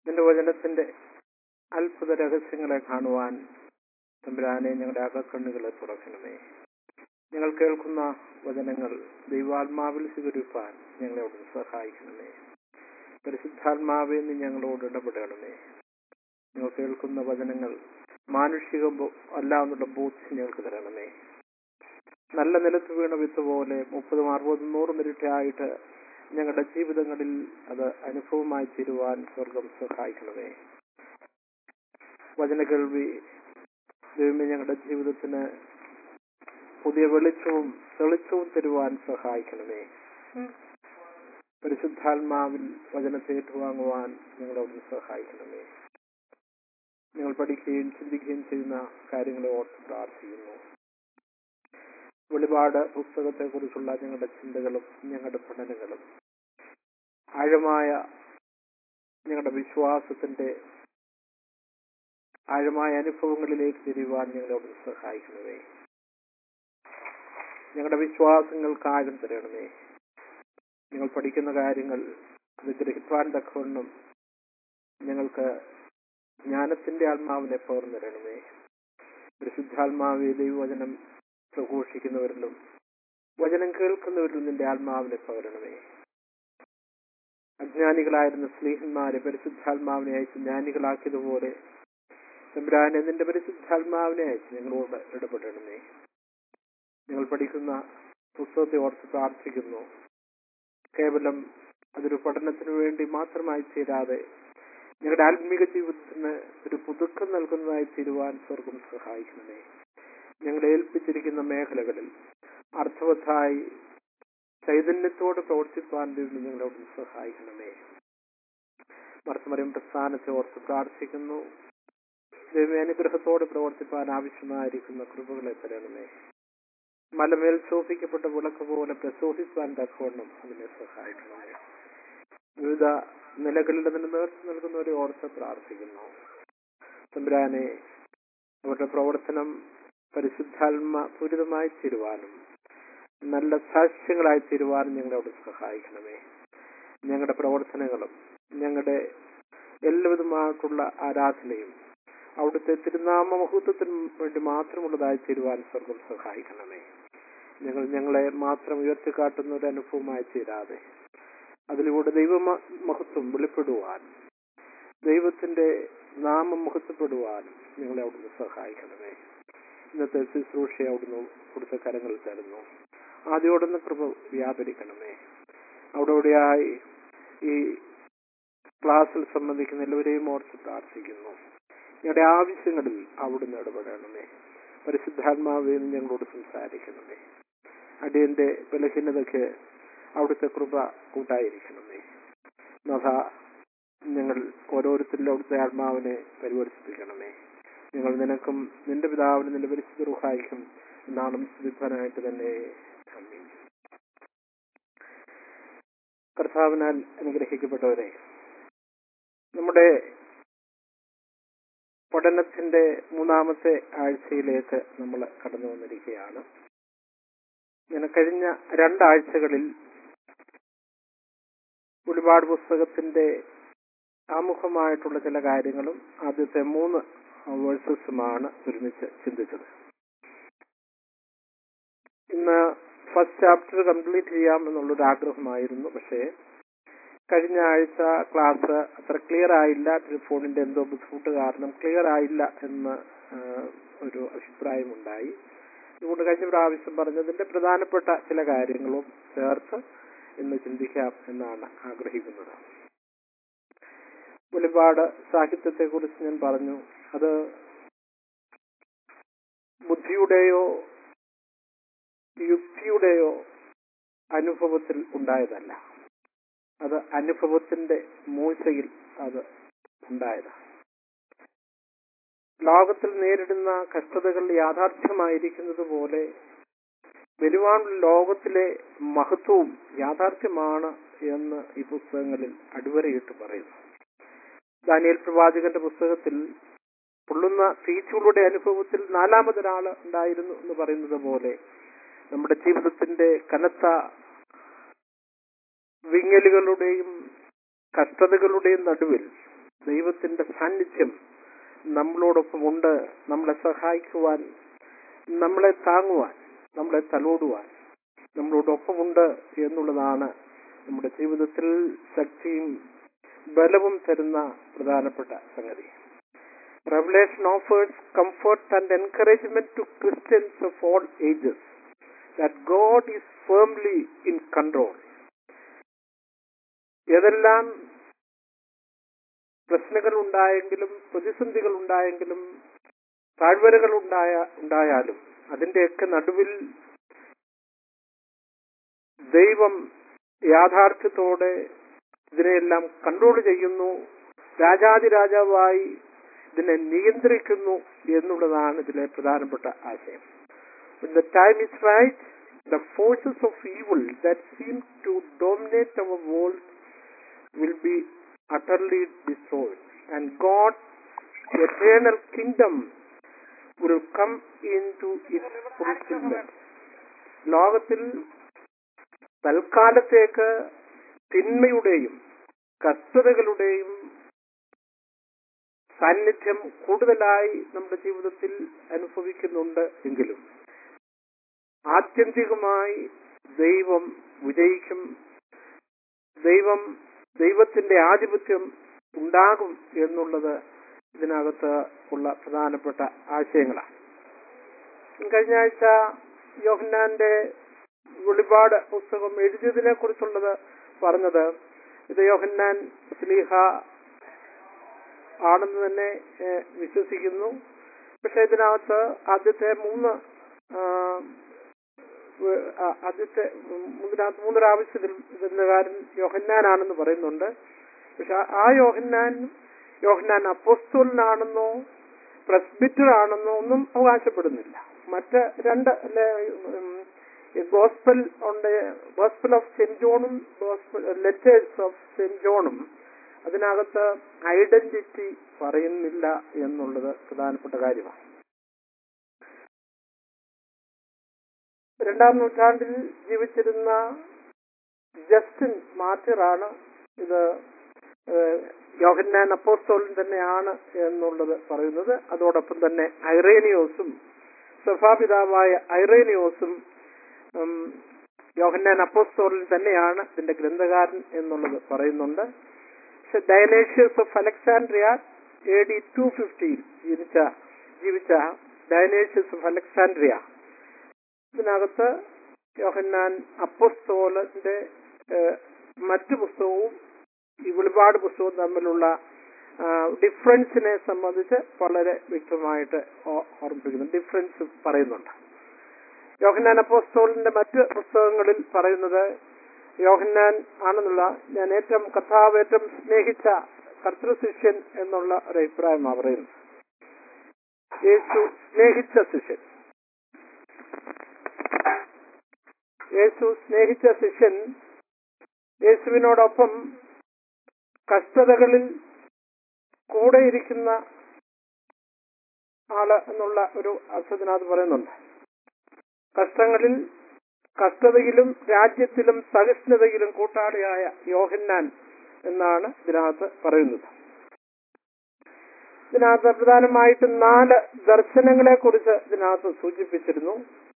നിന്റെ വചനത്തിന്റെ അത്ഭുത രഹസ്യങ്ങളെ കാണുവാൻ തമ്പുരാനെ ഞങ്ങളുടെ അകക്കണ്ണുകളെ തുറക്കണമേ ഞങ്ങൾ കേൾക്കുന്ന വചനങ്ങൾ ദൈവാത്മാവിൽ സ്വീകരിപ്പാൻ ഞങ്ങളെ അവിടെ സഹായിക്കണമേ പരിശുദ്ധാത്മാവെ നീ ഞങ്ങളോട് ഇടപെടണമേ ഞങ്ങൾ കേൾക്കുന്ന വചനങ്ങൾ മാനുഷിക ബോ- അല്ല എന്നുള്ള ബോധ്യം ഞങ്ങൾക്ക് തരണമേ നല്ല നിലത്ത് വീണ വിത്ത് പോലെ മുപ്പതും അറുപതും നൂറും ഇരട്ടിയായിട്ട് ഞങ്ങളുടെ ജീവിതങ്ങളിൽ അത് അനുഭവമായി തീരുവാൻ സ്വർഗം സഹായിക്കണമേ വചന കേൾവി ദൈവമേ ഞങ്ങളുടെ ജീവിതത്തിന് പുതിയ വെളിച്ചവും തെളിച്ചവും തരുവാൻ സഹായിക്കണമേ പരിശുദ്ധാത്മാവിൽ വചനത്തെ ഏറ്റുവാങ്ങുവാൻ ഞങ്ങളോട് സഹായിക്കണമേ ഞങ്ങൾ പഠിക്കുകയും ചിന്തിക്കുകയും ചെയ്യുന്ന കാര്യങ്ങളെ ഓർത്ത് പ്രാർത്ഥിക്കുന്നു വെളിപാട് പുസ്തകത്തെക്കുറിച്ചുള്ള ഞങ്ങളുടെ ചിന്തകളും ഞങ്ങളുടെ പഠനങ്ങളും ആഴമായ ഞങ്ങളുടെ വിശ്വാസത്തിന്റെ ആഴമായ അനുഭവങ്ങളിലേക്ക് തിരിയുവാൻ ഞങ്ങളോട് സഹായിക്കണമേ ഞങ്ങളുടെ വിശ്വാസങ്ങൾക്ക് ആഴം തരണമേ ഞങ്ങൾ പഠിക്കുന്ന കാര്യങ്ങൾ അത് ഗ്രഹിപ്പാൻ തക്കവണ്ണം ഞങ്ങൾക്ക് ജ്ഞാനത്തിന്റെ ആത്മാവിനെ പകർന്നു തരണമേ പരിശുദ്ധാത്മാവെ ദൈവവചനം പ്രഘോഷിക്കുന്നവരിലും വചനം കേൾക്കുന്നവരിലും നിന്റെ ആത്മാവിനെ പകരണമേ അജ്ഞാനികളായിരുന്ന സ്നേഹന്മാരെ പരിശുദ്ധാത്മാവിനെ അയച്ച് ജ്ഞാനികളാക്കിയതുപോലെ തമ്പുരാനെ നിന്റെ പരിശുദ്ധാത്മാവിനെ അയച്ച് ഞങ്ങളോട് ഇടപെടണമേ ഞങ്ങൾ പഠിക്കുന്ന പുസ്തകത്തെ ഓർത്ത് പ്രാർത്ഥിക്കുന്നു കേവലം അതൊരു പഠനത്തിനു വേണ്ടി മാത്രമായി തീരാതെ ഞങ്ങളുടെ ആത്മീക ജീവിതത്തിന് ഒരു പുതുക്കം നൽകുന്നതായി തീരുവാൻ സ്വർഗം സഹായിക്കണമേ ഞങ്ങളെ ഏൽപ്പിച്ചിരിക്കുന്ന മേഖലകളിൽ അർത്ഥവത്തായി ചൈതന്യത്തോടെ പ്രവർത്തിപ്പാൻ ദൈവം ഞങ്ങളോട് സഹായിക്കണമേ മർത്തമരം പ്രസ്ഥാനത്തെ ഓർത്ത് പ്രാർത്ഥിക്കുന്നു ദൈവം അനുഗ്രഹത്തോടെ പ്രവർത്തിപ്പാൻ ആവശ്യമായിരിക്കുന്ന കൃപകളെ തരണമേ മലമേൽ ശോഭിക്കപ്പെട്ട വിളക്ക് പോലെ പ്രശോഭിപ്പാൻ തക്കവണ്ണം അതിനെ സഹായിക്കണമേ വിവിധ നിലകളിൽ അതിന് നേതൃത്വം നൽകുന്നവരെ ഓർത്ത് പ്രാർത്ഥിക്കുന്നു തമ്പുരാനെ അവരുടെ പ്രവർത്തനം പരിശുദ്ധാത്മ പൂരിതമായി തീരുവാനും നല്ല സാക്ഷ്യങ്ങളായി തീരുവാനും ഞങ്ങളോട് സഹായിക്കണമേ ഞങ്ങളുടെ പ്രവർത്തനങ്ങളും ഞങ്ങളുടെ എല്ലാവിധമായിട്ടുള്ള ആരാധനയും അവിടുത്തെ തിരുനാമ മഹത്വത്തിന് വേണ്ടി മാത്രമുള്ളതായി തീരുവാൻ സ്വർഗം സഹായിക്കണമേ ഞങ്ങൾ ഞങ്ങളെ മാത്രം ഉയർത്തിക്കാട്ടുന്ന ഒരു അനുഭവമായി തീരാതെ അതിലൂടെ ദൈവ മഹത്വം വെളിപ്പെടുവാൻ ദൈവത്തിന്റെ നാമം മഹത്വപ്പെടുവാനും ഞങ്ങളെ അവിടുന്ന് സഹായിക്കണമേ ഇന്നത്തെ ശുശ്രൂഷയെ അവിടുന്ന് കൊടുത്ത കരങ്ങൾ തരുന്നു ആദ്യോടൊന്ന് കൃപ വ്യാപരിക്കണമേ അവിടെ ഇവിടെയായി ഈ ക്ലാസ്സിൽ സംബന്ധിക്കുന്ന എല്ലാവരെയും ഓർത്ത് പ്രാർത്ഥിക്കുന്നു ഞങ്ങളുടെ ആവശ്യങ്ങളിൽ അവിടുന്ന് ഇടപെടണമേ പരിശുദ്ധാത്മാവിൽ ഞങ്ങളോട് സംസാരിക്കണമേ അടിയന്റെ ബലഹീനതയ്ക്ക് അവിടുത്തെ കൃപ കൂട്ടായിരിക്കണമേ നഥ ഞങ്ങൾ ഓരോരുത്തരിലും അവിടുത്തെ ആത്മാവിനെ പരിവർത്തിപ്പിക്കണമേ ഞങ്ങൾ നിനക്കും നിന്റെ പിതാവിനും നിന്റെ പരിശുദ്ധ റുഹായിക്കും നാളും സ്തുതിപ്പാനായിട്ട് തന്നെ ആമീൻ. കർത്താവിനാൽ അനുഗ്രഹിക്കപ്പെട്ടവരെ നമ്മുടെ പഠനത്തിന്റെ മൂന്നാമത്തെ ആഴ്ചയിലേക്ക് നമ്മൾ കടന്നു വന്നിരിക്കുകയാണ് ഞാൻ കഴിഞ്ഞ രണ്ടാഴ്ചകളിൽ ഒരുപാട് പുസ്തകത്തിന്റെ ആമുഖമായിട്ടുള്ള ചില കാര്യങ്ങളും ആദ്യത്തെ മൂന്ന് വേഴ്സസുമാണ് ഒരുമിച്ച് ചിന്തിച്ചത് ഇന്ന് ഫസ്റ്റ് ചാപ്റ്റർ കംപ്ലീറ്റ് ചെയ്യാം എന്നുള്ളൊരു ആഗ്രഹമായിരുന്നു പക്ഷേ കഴിഞ്ഞ ആഴ്ച ക്ലാസ് അത്ര ക്ലിയർ ആയില്ല ടെലിഫോണിന്റെ എന്തോ ബുദ്ധിമുട്ട് കാരണം ക്ലിയർ ആയില്ല എന്ന് ആ, ഒരു അഭിപ്രായമുണ്ടായി അതുകൊണ്ട് കഴിഞ്ഞ പ്രാവശ്യം പറഞ്ഞതിന്റെ പ്രധാനപ്പെട്ട ചില കാര്യങ്ങളും ചേർത്ത് ഇന്ന് ചിന്തിക്കാം എന്നാണ് ആഗ്രഹിക്കുന്നത് ഒരുപാട് സാഹിത്യത്തെ കുറിച്ച് ഞാൻ പറഞ്ഞു അത് ബുദ്ധിയുടെയോ യുക്തിയുടെയോ അനുഭവത്തിൽ ഉണ്ടായതല്ല അത് അനുഭവത്തിന്റെ മൂശയിൽ അത് ഉണ്ടായതാണ് ലോകത്തിൽ നേരിടുന്ന കഷ്ടതകൾ യാഥാർത്ഥ്യമായിരിക്കുന്നത് പോലെ വരുവാനുള്ള ലോകത്തിലെ മഹത്വവും യാഥാർത്ഥ്യമാണ് എന്ന് ഈ പുസ്തകങ്ങളിൽ അടിവരയിട്ട് പറയുന്നു ദാനിയേൽ പ്രവാചകന്റെ പുസ്തകത്തിൽ പൊള്ളുന്ന തീച്ചുകളുടെ അനുഭവത്തിൽ നാലാമതൊരാള് ഉണ്ടായിരുന്നു എന്ന് പറയുന്നത് പോലെ നമ്മുടെ ജീവിതത്തിന്റെ കനത്ത വിങ്ങലുകളുടെയും കഷ്ടതകളുടെയും നടുവിൽ ദൈവത്തിന്റെ സാന്നിധ്യം നമ്മളോടൊപ്പം ഉണ്ട് നമ്മളെ സഹായിക്കുവാൻ നമ്മളെ താങ്ങുവാൻ നമ്മളെ തലോടുവാൻ നമ്മളോടൊപ്പമുണ്ട് എന്നുള്ളതാണ് നമ്മുടെ ജീവിതത്തിൽ ശക്തിയും ബലവും തരുന്ന പ്രധാനപ്പെട്ട സംഗതി Revelation offers comfort and encouragement to Christians of all ages that God is firmly in control. ഏതെല്ലാം പ്രശ്നങ്ങൾ ഉണ്ടായെങ്കിലും പ്രതിസന്ധികൾ ഉണ്ടായെങ്കിലും താഴ്വരകൾ ഉണ്ടായ ഉണ്ടായാലും അതിന്റെയൊക്കെ നടുവിൽ ദൈവം യാഥാർത്ഥ്യത്തോടെ ഇതിനെയെല്ലാം കൺട്രോൾ ചെയ്യുന്നു രാജാതിരാജാവായി ഇതിനെ നിയന്ത്രിക്കുന്നു എന്നുള്ളതാണ് ഇതിലെ പ്രധാനപ്പെട്ട ആശയം When the time is right, the forces of evil that seem to dominate our world will be utterly destroyed, and God's eternal kingdom will come into its fulfillment. ലോകത്തിൽ തൽക്കാലത്തേക്ക് തിന്മയുടെയും കഷ്ടതകളുടെയും സാന്നിധ്യം കൂടുതലായി നമ്മുടെ ജീവിതത്തിൽ അനുഭവിക്കുന്നുണ്ട് എങ്കിലും ആത്യന്തികമായി ദൈവം വിജയിക്കും ദൈവം ദൈവത്തിന്റെ ആധിപത്യം ഉണ്ടാകും എന്നുള്ളത് ഇതിനകത്ത് ഉള്ള പ്രധാനപ്പെട്ട ആശയങ്ങളാണ് കഴിഞ്ഞ ആഴ്ച യോഹന്നാന്റെ വെളിപാട് പുസ്തകം എഴുതിയതിനെ കുറിച്ചുള്ളത് പറഞ്ഞത് ഇത് യോഹന്നാൻ സ്ലീഹ ആണെന്ന് തന്നെ ഏഹ്, വിശ്വസിക്കുന്നു പക്ഷെ ഇതിനകത്ത് ആദ്യത്തെ മൂന്ന് ആ, വ- ആ, ആദ്യത്തെ ഉം, ഇതിനകത്ത് മൂന്ന് പ്രാവശ്യത്തിൽ ഇതിനുകാരൻ യോഹന്നാനാണെന്ന് പറയുന്നുണ്ട് പക്ഷെ ആ- ആ യോഹന്നാൻ യോഹന്നാൻ അപ്പോസ്തോലനാണെന്നോ പ്രസ്ബിറ്റർ ആണെന്നോ ഒന്നും അവകാശപ്പെടുന്നില്ല മറ്റ് രണ്ട് ഗോസ്പൽ ഉണ്ട് ഗോസ്പൽ ഓഫ് സെന്റ് ജോണും ഗോസ്പൽ ലെറ്റേഴ്സ് ഓഫ് സെന്റ് ജോണും അതിനകത്ത് ഐഡന്റിറ്റി പറയുന്നില്ല എന്നുള്ളത് പ്രധാനപ്പെട്ട കാര്യമാണ് രണ്ടാം നൂറ്റാണ്ടിൽ ജീവിച്ചിരുന്ന ജസ്റ്റിൻ മാർട്ടിറാണ് ഇത് ഏഹ്, യോഹന്നാൻ അപ്പോസ്തോലൻ തന്നെയാണ് എന്നുള്ളത് പറയുന്നത് അതോടൊപ്പം തന്നെ ഐറേനിയോസും സഭാപിതാവായ ഐറേനിയോസും ഉം, യോഹന്നാൻ അപ്പോസ്തോലൻ തന്നെയാണ് ഇതിന്റെ ഗ്രന്ഥകാരൻ എന്നുള്ളത് പറയുന്നുണ്ട് പക്ഷെ Dionysius of Alexandria A D two ഫിഫ്റ്റിയിൽ ജീവിച്ച ജീവിച്ച ഡയനേഷ്യസ് ഓഫ് അലക്സാൻഡ്രിയ ഇതിനകത്ത് യോഹന്നാൻ അപ്പോസ്തോലന്റെ ഏഹ്, മറ്റു പുസ്തകവും ഈ വെളിപാട് പുസ്തകവും തമ്മിലുള്ള ആ, ഡിഫറൻസിനെ സംബന്ധിച്ച് വളരെ വ്യക്തമായിട്ട് ഓ- ഓർമ്മിപ്പിക്കുന്നു ഡിഫറൻസ് പറയുന്നുണ്ട് യോഹന്നാൻ അപ്പോസ്തോലിന്റെ മറ്റ് പുസ്തകങ്ങളിൽ പറയുന്നത് യോഹന്നാൻ ആണെന്നുള്ള ഞാൻ ഏറ്റവും കഥാവ് ഏറ്റവും സ്നേഹിച്ച കർത്തൃശിഷ്യൻ എന്നുള്ള ഒരു അഭിപ്രായമാണ് പറയുന്നത് യേശു സ്നേഹിച്ച ശിഷ്യൻ യേശു സ്നേഹിച്ച ശിഷ്യൻ യേശുവിനോടൊപ്പം കഷ്ടതകളിൽ കൂടെയിരിക്കുന്ന ആള് എന്നുള്ള ഒരു അർത്ഥത്തിനകത്ത് പറയുന്നുണ്ട് കഷ്ടങ്ങളിൽ കഷ്ടതയിലും രാജ്യത്തിലും സഹിഷ്ണുതയിലും കൂട്ടാളിയായ യോഹന്നാൻ എന്നാണ് ഇതിനകത്ത് പറയുന്നത് ഇതിനകത്ത് പ്രധാനമായിട്ടും നാല് ദർശനങ്ങളെ കുറിച്ച് ഇതിനകത്ത് സൂചിപ്പിച്ചിരുന്നു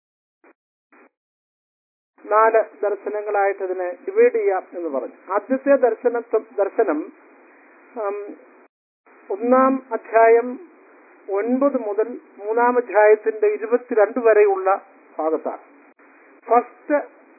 നാല് ദർശനങ്ങളായിട്ട് ഇതിനെ ഡിവൈഡ് ചെയ്യാം എന്ന് പറഞ്ഞു ആദ്യത്തെ ദർശന ദർശനം ഉം, ഒന്നാം അധ്യായം ഒൻപത് മുതൽ മൂന്നാം അധ്യായത്തിന്റെ ഇരുപത്തിരണ്ട് വരെയുള്ള ഭാഗത്താണ് ഫസ്റ്റ്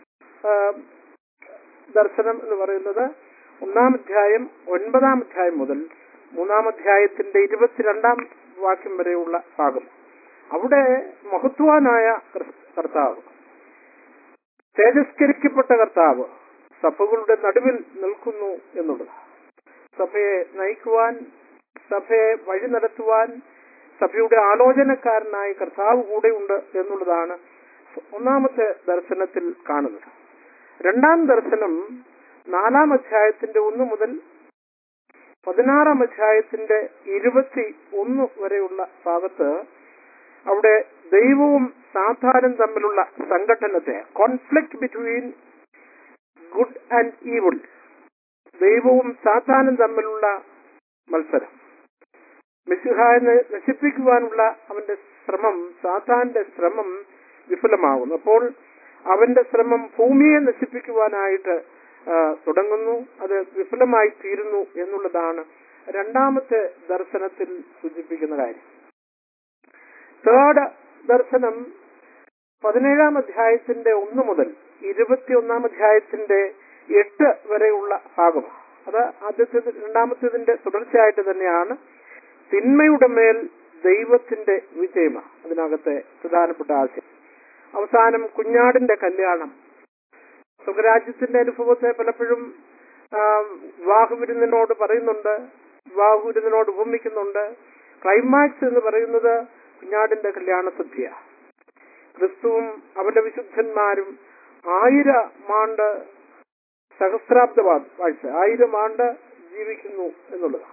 ദർശനം എന്ന് പറയുന്നത് ഒന്നാം അധ്യായം ഒൻപതാം അധ്യായം മുതൽ മൂന്നാം അധ്യായത്തിന്റെ ഇരുപത്തിരണ്ടാം വാക്യം വരെയുള്ള ഭാഗം അവിടെ മഹത്വാനായ ക്രിസ്- കർത്താവ് തേജസ്കരിക്കപ്പെട്ട കർത്താവ് സഭകളുടെ നടുവിൽ നിൽക്കുന്നു എന്നുള്ളത് സഭയെ നയിക്കുവാൻ സഭയെ വഴി നടത്തുവാൻ സഭയുടെ ആലോചനക്കാരനായി കർത്താവ് കൂടെയുണ്ട് എന്നുള്ളതാണ് ഒന്നാമത്തെ ദർശനത്തിൽ കാണുന്നത് രണ്ടാം ദർശനം നാലാം അധ്യായത്തിന്റെ ഒന്ന് മുതൽ പതിനാറാം അധ്യായത്തിന്റെ ഇരുപത്തി ഒന്ന് വരെയുള്ള ഭാഗത്ത് അവിടെ ദൈവവും സാധാനും തമ്മിലുള്ള സംഘട്ടനത്തെ conflict between good and evil ദൈവവും സാത്താനും തമ്മിലുള്ള മത്സരം മിശിഹായെ നശിപ്പിക്കുവാനുള്ള അവന്റെ ശ്രമം സാത്താന്റെ ശ്രമം വിഫലമാകുന്നു അപ്പോൾ അവന്റെ ശ്രമം ഭൂമിയെ നശിപ്പിക്കുവാനായിട്ട് ആ, തുടങ്ങുന്നു അത് വിഫലമായി തീരുന്നു എന്നുള്ളതാണ് രണ്ടാമത്തെ ദർശനത്തിൽ സൂചിപ്പിക്കുന്ന കാര്യം തേർഡ് ദർശനം പതിനേഴാം അധ്യായത്തിന്റെ ഒന്ന് മുതൽ ഇരുപത്തിയൊന്നാം അധ്യായത്തിന്റെ എട്ട് വരെയുള്ള ഭാഗമാണ് അത് ആദ്യത്തെ രണ്ടാമത്തേതിന്റെ തുടർച്ചയായിട്ട് തന്നെയാണ് തിന്മയുടെ മേൽ ദൈവത്തിന്റെ വിജയമാണ് അതിനകത്തെ പ്രധാനപ്പെട്ട ആശയം അവസാനം കുഞ്ഞാടിന്റെ കല്യാണം സ്വർഗരാജ്യത്തിന്റെ അനുഭവത്തെ പലപ്പോഴും ആ, വിവാഹവിരുന്നിനോട് പറയുന്നുണ്ട് വിവാഹവിരുന്നിനോട് ഉപമിക്കുന്നുണ്ട് ക്ലൈമാക്സ് എന്ന് പറയുന്നത് കുഞ്ഞാടിന്റെ കല്യാണ സദ്യ ക്രിസ്തുവും അവന്റെ വിശുദ്ധന്മാരും ആയിരമാണ്ട് സഹസ്രാബ്ദ വാ- വാഴ്ച ആയിരം ആണ്ട് ജീവിക്കുന്നു എന്നുള്ളതാണ്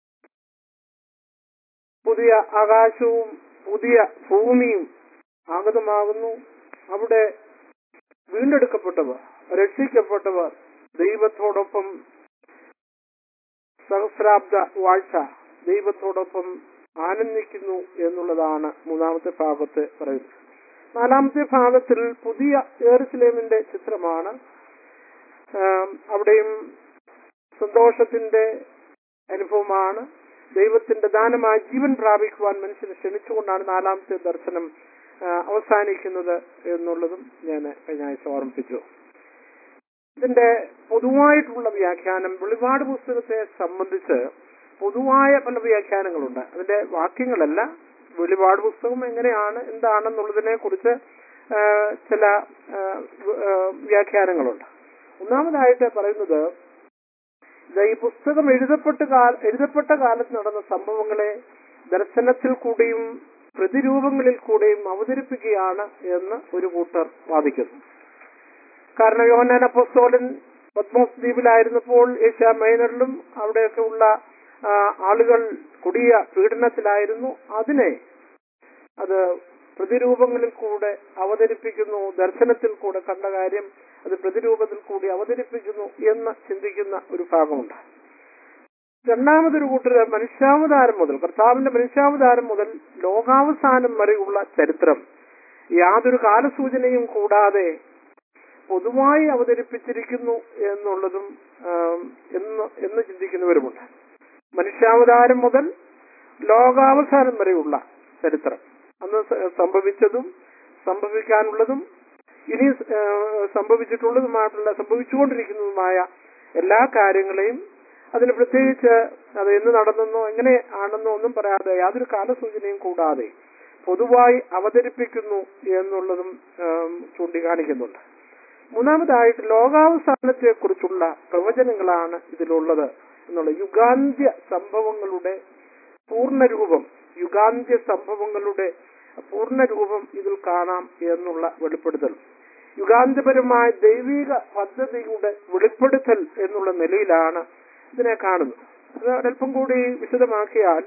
പുതിയ ആകാശവും പുതിയ ഭൂമിയും ആഗതമാകുന്നു അവിടെ വീണ്ടെടുക്കപ്പെട്ടവർ രക്ഷിക്കപ്പെട്ടവർ ദൈവത്തോടൊപ്പം സഹസ്രാബ്ദ വാഴ്ച ദൈവത്തോടൊപ്പം ആനന്ദിക്കുന്നു എന്നുള്ളതാണ് മൂന്നാമത്തെ ഭാഗത്ത് പറയുന്നത് നാലാമത്തെ ഭാഗത്തിൽ പുതിയ ഏറുസലേമിന്റെ ചിത്രമാണ് ആം, അവിടെയും സന്തോഷത്തിന്റെ അനുഭവമാണ് ദൈവത്തിന്റെ ദാനമായി ജീവൻ പ്രാപിക്കുവാൻ മനുഷ്യനെ ക്ഷണിച്ചുകൊണ്ടാണ് നാലാമത്തെ ദർശനം ആ, അവസാനിക്കുന്നത് എന്നുള്ളതും ഞാൻ കഴിഞ്ഞ ആഴ്ച ഓർമ്മിപ്പിച്ചു ഇതിന്റെ പൊതുവായിട്ടുള്ള വ്യാഖ്യാനം വെളിപാട് പുസ്തകത്തെ സംബന്ധിച്ച് പൊതുവായ പല വ്യാഖ്യാനങ്ങളുണ്ട് അതിന്റെ വാക്യങ്ങളല്ല വെളിപാട് പുസ്തകം എങ്ങനെയാണ് എന്താണെന്നുള്ളതിനെ കുറിച്ച് ആ, ചില ആ, വ- ആ, വ്യാഖ്യാനങ്ങളുണ്ട് ഒന്നാമതായിട്ട് പറയുന്നത് ഇത് ഈ പുസ്തകം എഴുതപ്പെട്ട കാല എഴുതപ്പെട്ട കാലത്ത് നടന്ന സംഭവങ്ങളെ ദർശനത്തിൽ കൂടിയും പ്രതിരൂപങ്ങളിൽ കൂടെയും അവതരിപ്പിക്കുകയാണ് എന്ന് ഒരു കൂട്ടർ വാദിക്കുന്നു കാരണം യോഹന്നാൻ അപ്പോസ്തോലൻ പത്മോസ് ദ്വീപിലായിരുന്നപ്പോൾ ഏഷ്യ മൈനറിലും അവിടെയൊക്കെ ഉള്ള ആ, ആളുകൾ കൊടിയ പീഡനത്തിലായിരുന്നു അതിനെ അത് പ്രതിരൂപങ്ങളിൽ കൂടെ അവതരിപ്പിക്കുന്നു ദർശനത്തിൽ കൂടെ കണ്ട കാര്യം അത് പ്രതിരൂപത്തിൽ കൂടി അവതരിപ്പിക്കുന്നു എന്ന് ചിന്തിക്കുന്ന ഒരു ഭാഗമുണ്ട് രണ്ടാമതൊരു കൂട്ടർ മനുഷ്യാവതാരം മുതൽ കർത്താവിന്റെ മനുഷ്യാവതാരം മുതൽ ലോകാവസാനം വരെയുള്ള ചരിത്രം യാതൊരു കാലസൂചനയും കൂടാതെ പൊതുവായി അവതരിപ്പിച്ചിരിക്കുന്നു എന്നുള്ളതും ആം, എന്ന് എന്ന് ചിന്തിക്കുന്നവരുമുണ്ട് മനുഷ്യാവതാരം മുതൽ ലോകാവസാനം വരെയുള്ള ചരിത്രം അന്ന് സ- സംഭവിച്ചതും സംഭവിക്കാനുള്ളതും ഇനി ആ, സംഭവിച്ചിട്ടുള്ളതുമായിട്ടുള്ള സംഭവിച്ചുകൊണ്ടിരിക്കുന്നതുമായ എല്ലാ കാര്യങ്ങളെയും അതിന് പ്രത്യേകിച്ച് അത് എന്ന് നടന്നെന്നോ എങ്ങനെ ആണെന്നോ ഒന്നും പറയാതെ യാതൊരു കാലസൂചനയും കൂടാതെ പൊതുവായി അവതരിപ്പിക്കുന്നു എന്നുള്ളതും ആം, ചൂണ്ടിക്കാണിക്കുന്നുണ്ട് മൂന്നാമതായിട്ട് ലോകാവസാനത്തെ കുറിച്ചുള്ള പ്രവചനങ്ങളാണ് ഇതിലുള്ളത് എന്നുള്ള യുഗാന്ത്യ സംഭവങ്ങളുടെ പൂർണ്ണരൂപം യുഗാന്ത്യ സംഭവങ്ങളുടെ പൂർണ്ണരൂപം ഇതിൽ കാണാം എന്നുള്ള വെളിപ്പെടുത്തൽ യുഗാന്ത്യപരമായ ദൈവിക പദ്ധതിയുടെ വെളിപ്പെടുത്തൽ എന്നുള്ള നിലയിലാണ് ഇതിനെ കാണുന്നത് അത് ഒരല്പം കൂടി വിശദമാക്കിയാൽ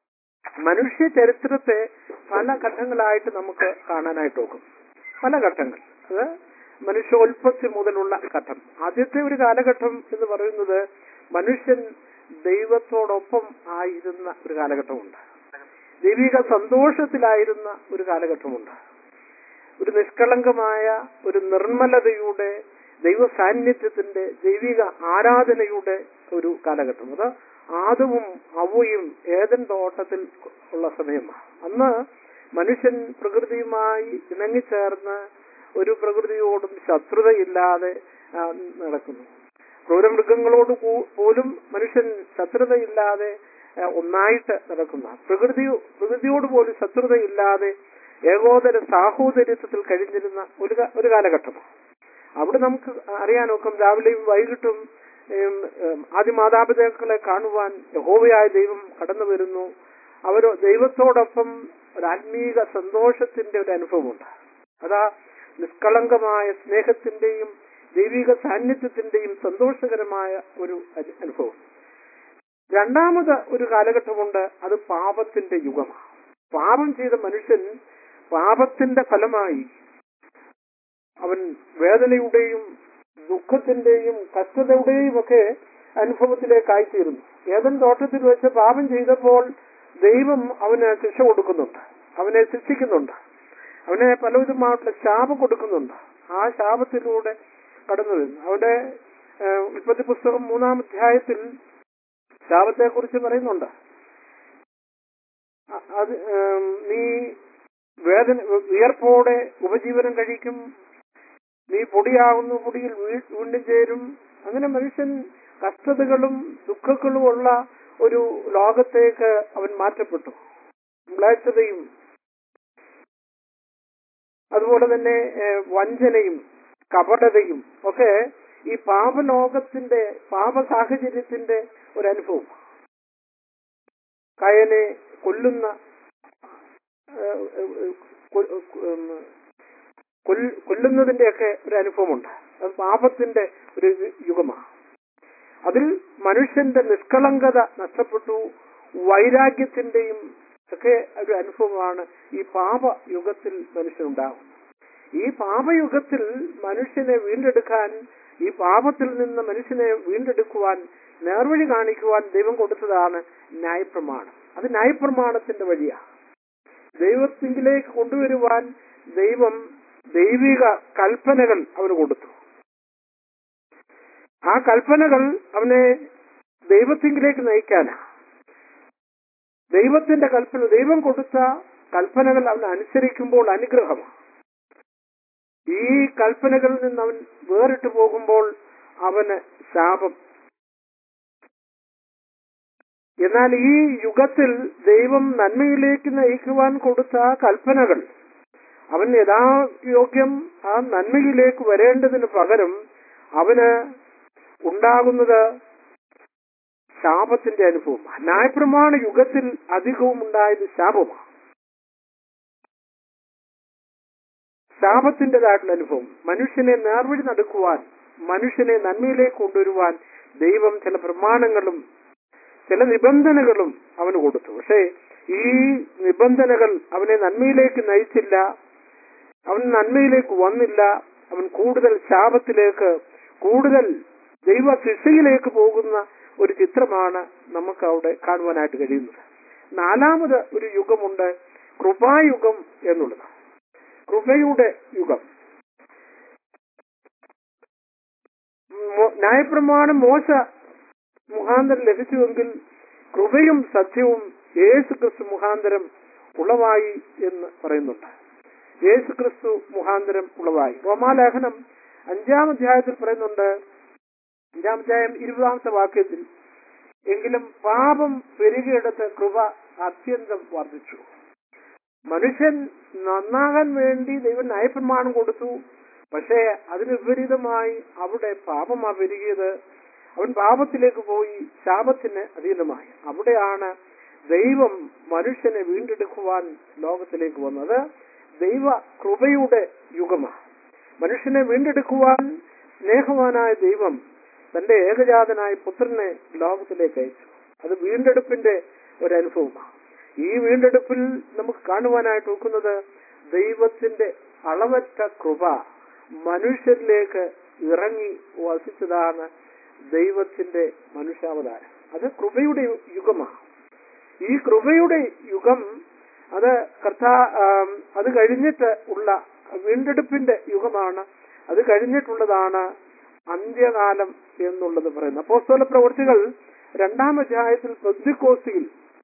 മനുഷ്യ ചരിത്രത്തെ പല ഘട്ടങ്ങളായിട്ട് നമുക്ക് കാണാനായിട്ട് നോക്കും പല ഘട്ടങ്ങൾ അത് മനുഷ്യോൽപത്തി മുതലുള്ള ഘട്ടം ആദ്യത്തെ ഒരു കാലഘട്ടം എന്ന് പറയുന്നത് മനുഷ്യൻ ദൈവത്തോടൊപ്പം ആയിരുന്ന ഒരു കാലഘട്ടമുണ്ട് ദൈവിക സന്തോഷത്തിലായിരുന്ന ഒരു കാലഘട്ടമുണ്ട് ഒരു നിഷ്കളങ്കമായ ഒരു നിർമ്മലതയുടെ ദൈവ സാന്നിധ്യത്തിന്റെ ദൈവിക ആരാധനയുടെ ഒരു കാലഘട്ടം അത് ആദവും അവയും ഏതൻ തോട്ടത്തിൽ ഉള്ള സമയമാണ് അന്ന് മനുഷ്യൻ പ്രകൃതിയുമായി ഇണങ്ങിച്ചേർന്ന് ഒരു പ്രകൃതിയോടും ശത്രുതയില്ലാതെ ആ, നടക്കുന്നു ക്രൂരമൃഗങ്ങളോട് കൂ- പോലും മനുഷ്യൻ ശത്രുതയില്ലാതെ ആ, ഒന്നായിട്ട് നടക്കുന്ന പ്രകൃതി പ്രകൃതിയോട് പോലും ശത്രുതയില്ലാതെ ഏകോദര സാഹോദര്യത്തിൽ കഴിഞ്ഞിരുന്ന ഒരു കാ- ഒരു കാലഘട്ടമാണ് അവിടെ നമുക്ക് അറിയാനൊക്കും രാവിലെയും വൈകിട്ടും ഉം, ഉം, ആദ്യ മാതാപിതാക്കളെ കാണുവാൻ യഹോവയായ ദൈവം കടന്നു വരുന്നു അവർ ദൈവത്തോടൊപ്പം ഒരു ആത്മീക സന്തോഷത്തിന്റെ ഒരു അനുഭവമുണ്ട് അതാ നിഷ്കളങ്കമായ സ്നേഹത്തിന്റെയും ദൈവിക സാന്നിധ്യത്തിന്റെയും സന്തോഷകരമായ ഒരു അനു- അനുഭവം രണ്ടാമത് ഒരു കാലഘട്ടമുണ്ട് അത് പാപത്തിന്റെ യുഗമാണ് പാപം ചെയ്ത മനുഷ്യൻ പാപത്തിന്റെ ഫലമായി അവൻ വേദനയുടെയും ദുഃഖത്തിന്റെയും കഷ്ടതയുടെയും ഒക്കെ അനുഭവത്തിലേക്കായിത്തീരുന്നു ഏതൻ തോട്ടത്തിൽ വെച്ച് പാപം ചെയ്തപ്പോൾ ദൈവം അവന് ശിക്ഷ കൊടുക്കുന്നുണ്ട് അവനെ ശിക്ഷിക്കുന്നുണ്ട് അവനെ പലവിധമായിട്ടുള്ള ശാപം കൊടുക്കുന്നുണ്ട് ആ ശാപത്തിലൂടെ കടന്നു വരുന്നു അവന്റെ ഏഹ്, ഉൽപ്പത്തി പുസ്തകം മൂന്നാം അധ്യായത്തിൽ ശാപത്തെ കുറിച്ച് പറയുന്നുണ്ട് അ- അത് ഏം, നീ വേദന വിയർപ്പോടെ ഉപജീവനം കഴിക്കും നീ പൊടിയാകുന്നു പൊടിയിൽ വീ- വീണ്ടും ചേരും അങ്ങനെ മനുഷ്യൻ കഷ്ടതകളും ദുഃഖങ്ങളും ഉള്ള ഒരു ലോകത്തേക്ക് അവൻ മാറ്റപ്പെട്ടു മ്ലേച്ഛതയും അതുപോലെ തന്നെ ഏഹ്, വഞ്ചനയും കപടതയും ഒക്കെ ഈ പാപലോകത്തിന്റെ പാപ സാഹചര്യത്തിന്റെ ഒരു അനുഭവം കയനെ കൊല്ലുന്ന ഏഹ്, ഏഹ്, കൊ- ഉം, കൊൽ- കൊല്ലുന്നതിന്റെയൊക്കെ ഒരു അനുഭവമുണ്ട് അത് പാപത്തിന്റെ ഒരു യുഗമാണ് അതിൽ മനുഷ്യന്റെ നിഷ്കളങ്കത നഷ്ടപ്പെട്ടു വൈരാഗ്യത്തിന്റെയും ഒക്കെ ഒരു അനുഭവമാണ് ഈ പാപ യുഗത്തിൽ മനുഷ്യനുണ്ടാകും ഈ പാപയുഗത്തിൽ മനുഷ്യനെ വീണ്ടെടുക്കാൻ ഈ പാപത്തിൽ നിന്ന് മനുഷ്യനെ വീണ്ടെടുക്കുവാൻ നേർവഴി കാണിക്കുവാൻ ദൈവം കൊടുത്തതാണ് ന്യായപ്രമാണം അത് ന്യായപ്രമാണത്തിന്റെ വഴിയാണ് ദൈവത്തിങ്കിലേക്ക് കൊണ്ടുവരുവാൻ ദൈവം ദൈവിക കൽപ്പനകൾ അവന് കൊടുത്തു ആ കൽപ്പനകൾ അവനെ ദൈവത്തിങ്കിലേക്ക് നയിക്കാനാ ദൈവത്തിന്റെ കൽപ്പന ദൈവം കൊടുത്ത കൽപ്പനകൾ അവൻ അനുസരിക്കുമ്പോൾ അനുഗ്രഹമാണ് ഈ കൽപ്പനകളിൽ നിന്ന് അവൻ വേറിട്ട് പോകുമ്പോൾ അവന് ശാപം എന്നാൽ ഈ യുഗത്തിൽ ദൈവം നന്മയിലേക്ക് നയിക്കുവാൻ കൊടുത്ത കൽപ്പനകൾ അവൻ യഥായോഗ്യം ആ നന്മയിലേക്ക് വരേണ്ടതിന് പകരം അവന് ഉണ്ടാകുന്നത് ശാപത്തിന്റെ അനുഭവം ന്യായപ്രമാണ യുഗത്തിൽ അധികവും ഉണ്ടായത് ശാപമാണ് ശാപത്തിൻ്റെതായിട്ടുള്ള അനുഭവം മനുഷ്യനെ നേർവഴി നടക്കുവാൻ മനുഷ്യനെ നന്മയിലേക്ക് കൊണ്ടുവരുവാൻ ദൈവം ചില പ്രമാണങ്ങളും ചില നിബന്ധനകളും അവന് കൊടുത്തു പക്ഷേ ഈ നിബന്ധനകൾ അവനെ നന്മയിലേക്ക് നയിച്ചില്ല അവൻ നന്മയിലേക്ക് വന്നില്ല അവൻ കൂടുതൽ ശാപത്തിലേക്ക് കൂടുതൽ ദൈവ ശിക്ഷയിലേക്ക് പോകുന്ന ഒരു ചിത്രമാണ് നമുക്ക് അവിടെ കാണുവാനായിട്ട് കഴിയുന്നത് നാലാമത് ഒരു യുഗമുണ്ട് കൃപായുഗം എന്നുള്ളത് കൃപയുടെ യുഗം മോ- ന്യായപ്രമാണം മോശ മുഖാന്തരം ലഭിച്ചുവെങ്കിൽ കൃപയും സത്യവും യേശു ക്രിസ്തു മുഖാന്തരം ഉളവായി എന്ന് പറയുന്നുണ്ട് യേശു ക്രിസ്തു മുഖാന്തരം ഉളവായി റോമാലേഖനം അഞ്ചാം അധ്യായത്തിൽ പറയുന്നുണ്ട് അഞ്ചാം അധ്യായം ഇരുപതാമത്തെ വാക്യത്തിൽ എങ്കിലും പാപം പെരുകിയെടുത്ത് കൃപ അത്യന്തം വർദ്ധിച്ചു മനുഷ്യൻ നന്നാകാൻ വേണ്ടി ദൈവം ന്യായപ്രമാണം കൊടുത്തു പക്ഷേ അതിന് വിപരീതമായി അവിടെ പാപമാ പെരുകിയത് അവൻ പാപത്തിലേക്ക് പോയി ശാപത്തിന് അധീനമായി അവിടെയാണ് ദൈവം മനുഷ്യനെ വീണ്ടെടുക്കുവാൻ ലോകത്തിലേക്ക് വന്നത് ദൈവ കൃപയുടെ യുഗമാണ് മനുഷ്യനെ വീണ്ടെടുക്കുവാൻ സ്നേഹവാനായ ദൈവം തന്റെ ഏകജാതനായ പുത്രനെ ലോകത്തിലേക്ക് അയച്ചു അത് വീണ്ടെടുപ്പിന്റെ ഒരു അനുഭവമാണ് ഈ വീണ്ടെടുപ്പിൽ നമുക്ക് കാണുവാനായിട്ട് നോക്കുന്നത് ദൈവത്തിന്റെ അളവറ്റ കൃപ മനുഷ്യരിലേക്ക് ഇറങ്ങി വസിച്ചതാണ് ദൈവത്തിന്റെ മനുഷ്യാവതാരം അത് കൃപയുടെ യുഗമാണ് ഈ കൃപയുടെ യുഗം അത് കർത്താ ആം, അത് കഴിഞ്ഞിട്ട് ഉള്ള വീണ്ടെടുപ്പിന്റെ യുഗമാണ് അത് കഴിഞ്ഞിട്ടുള്ളതാണ് അന്ത്യകാലം എന്നുള്ളത് പറയുന്നത് അപ്പോസ്തല പ്രവൃത്തികൾ രണ്ടാം അധ്യായത്തിൽ പെന്തിക്കോസ്തിയിൽ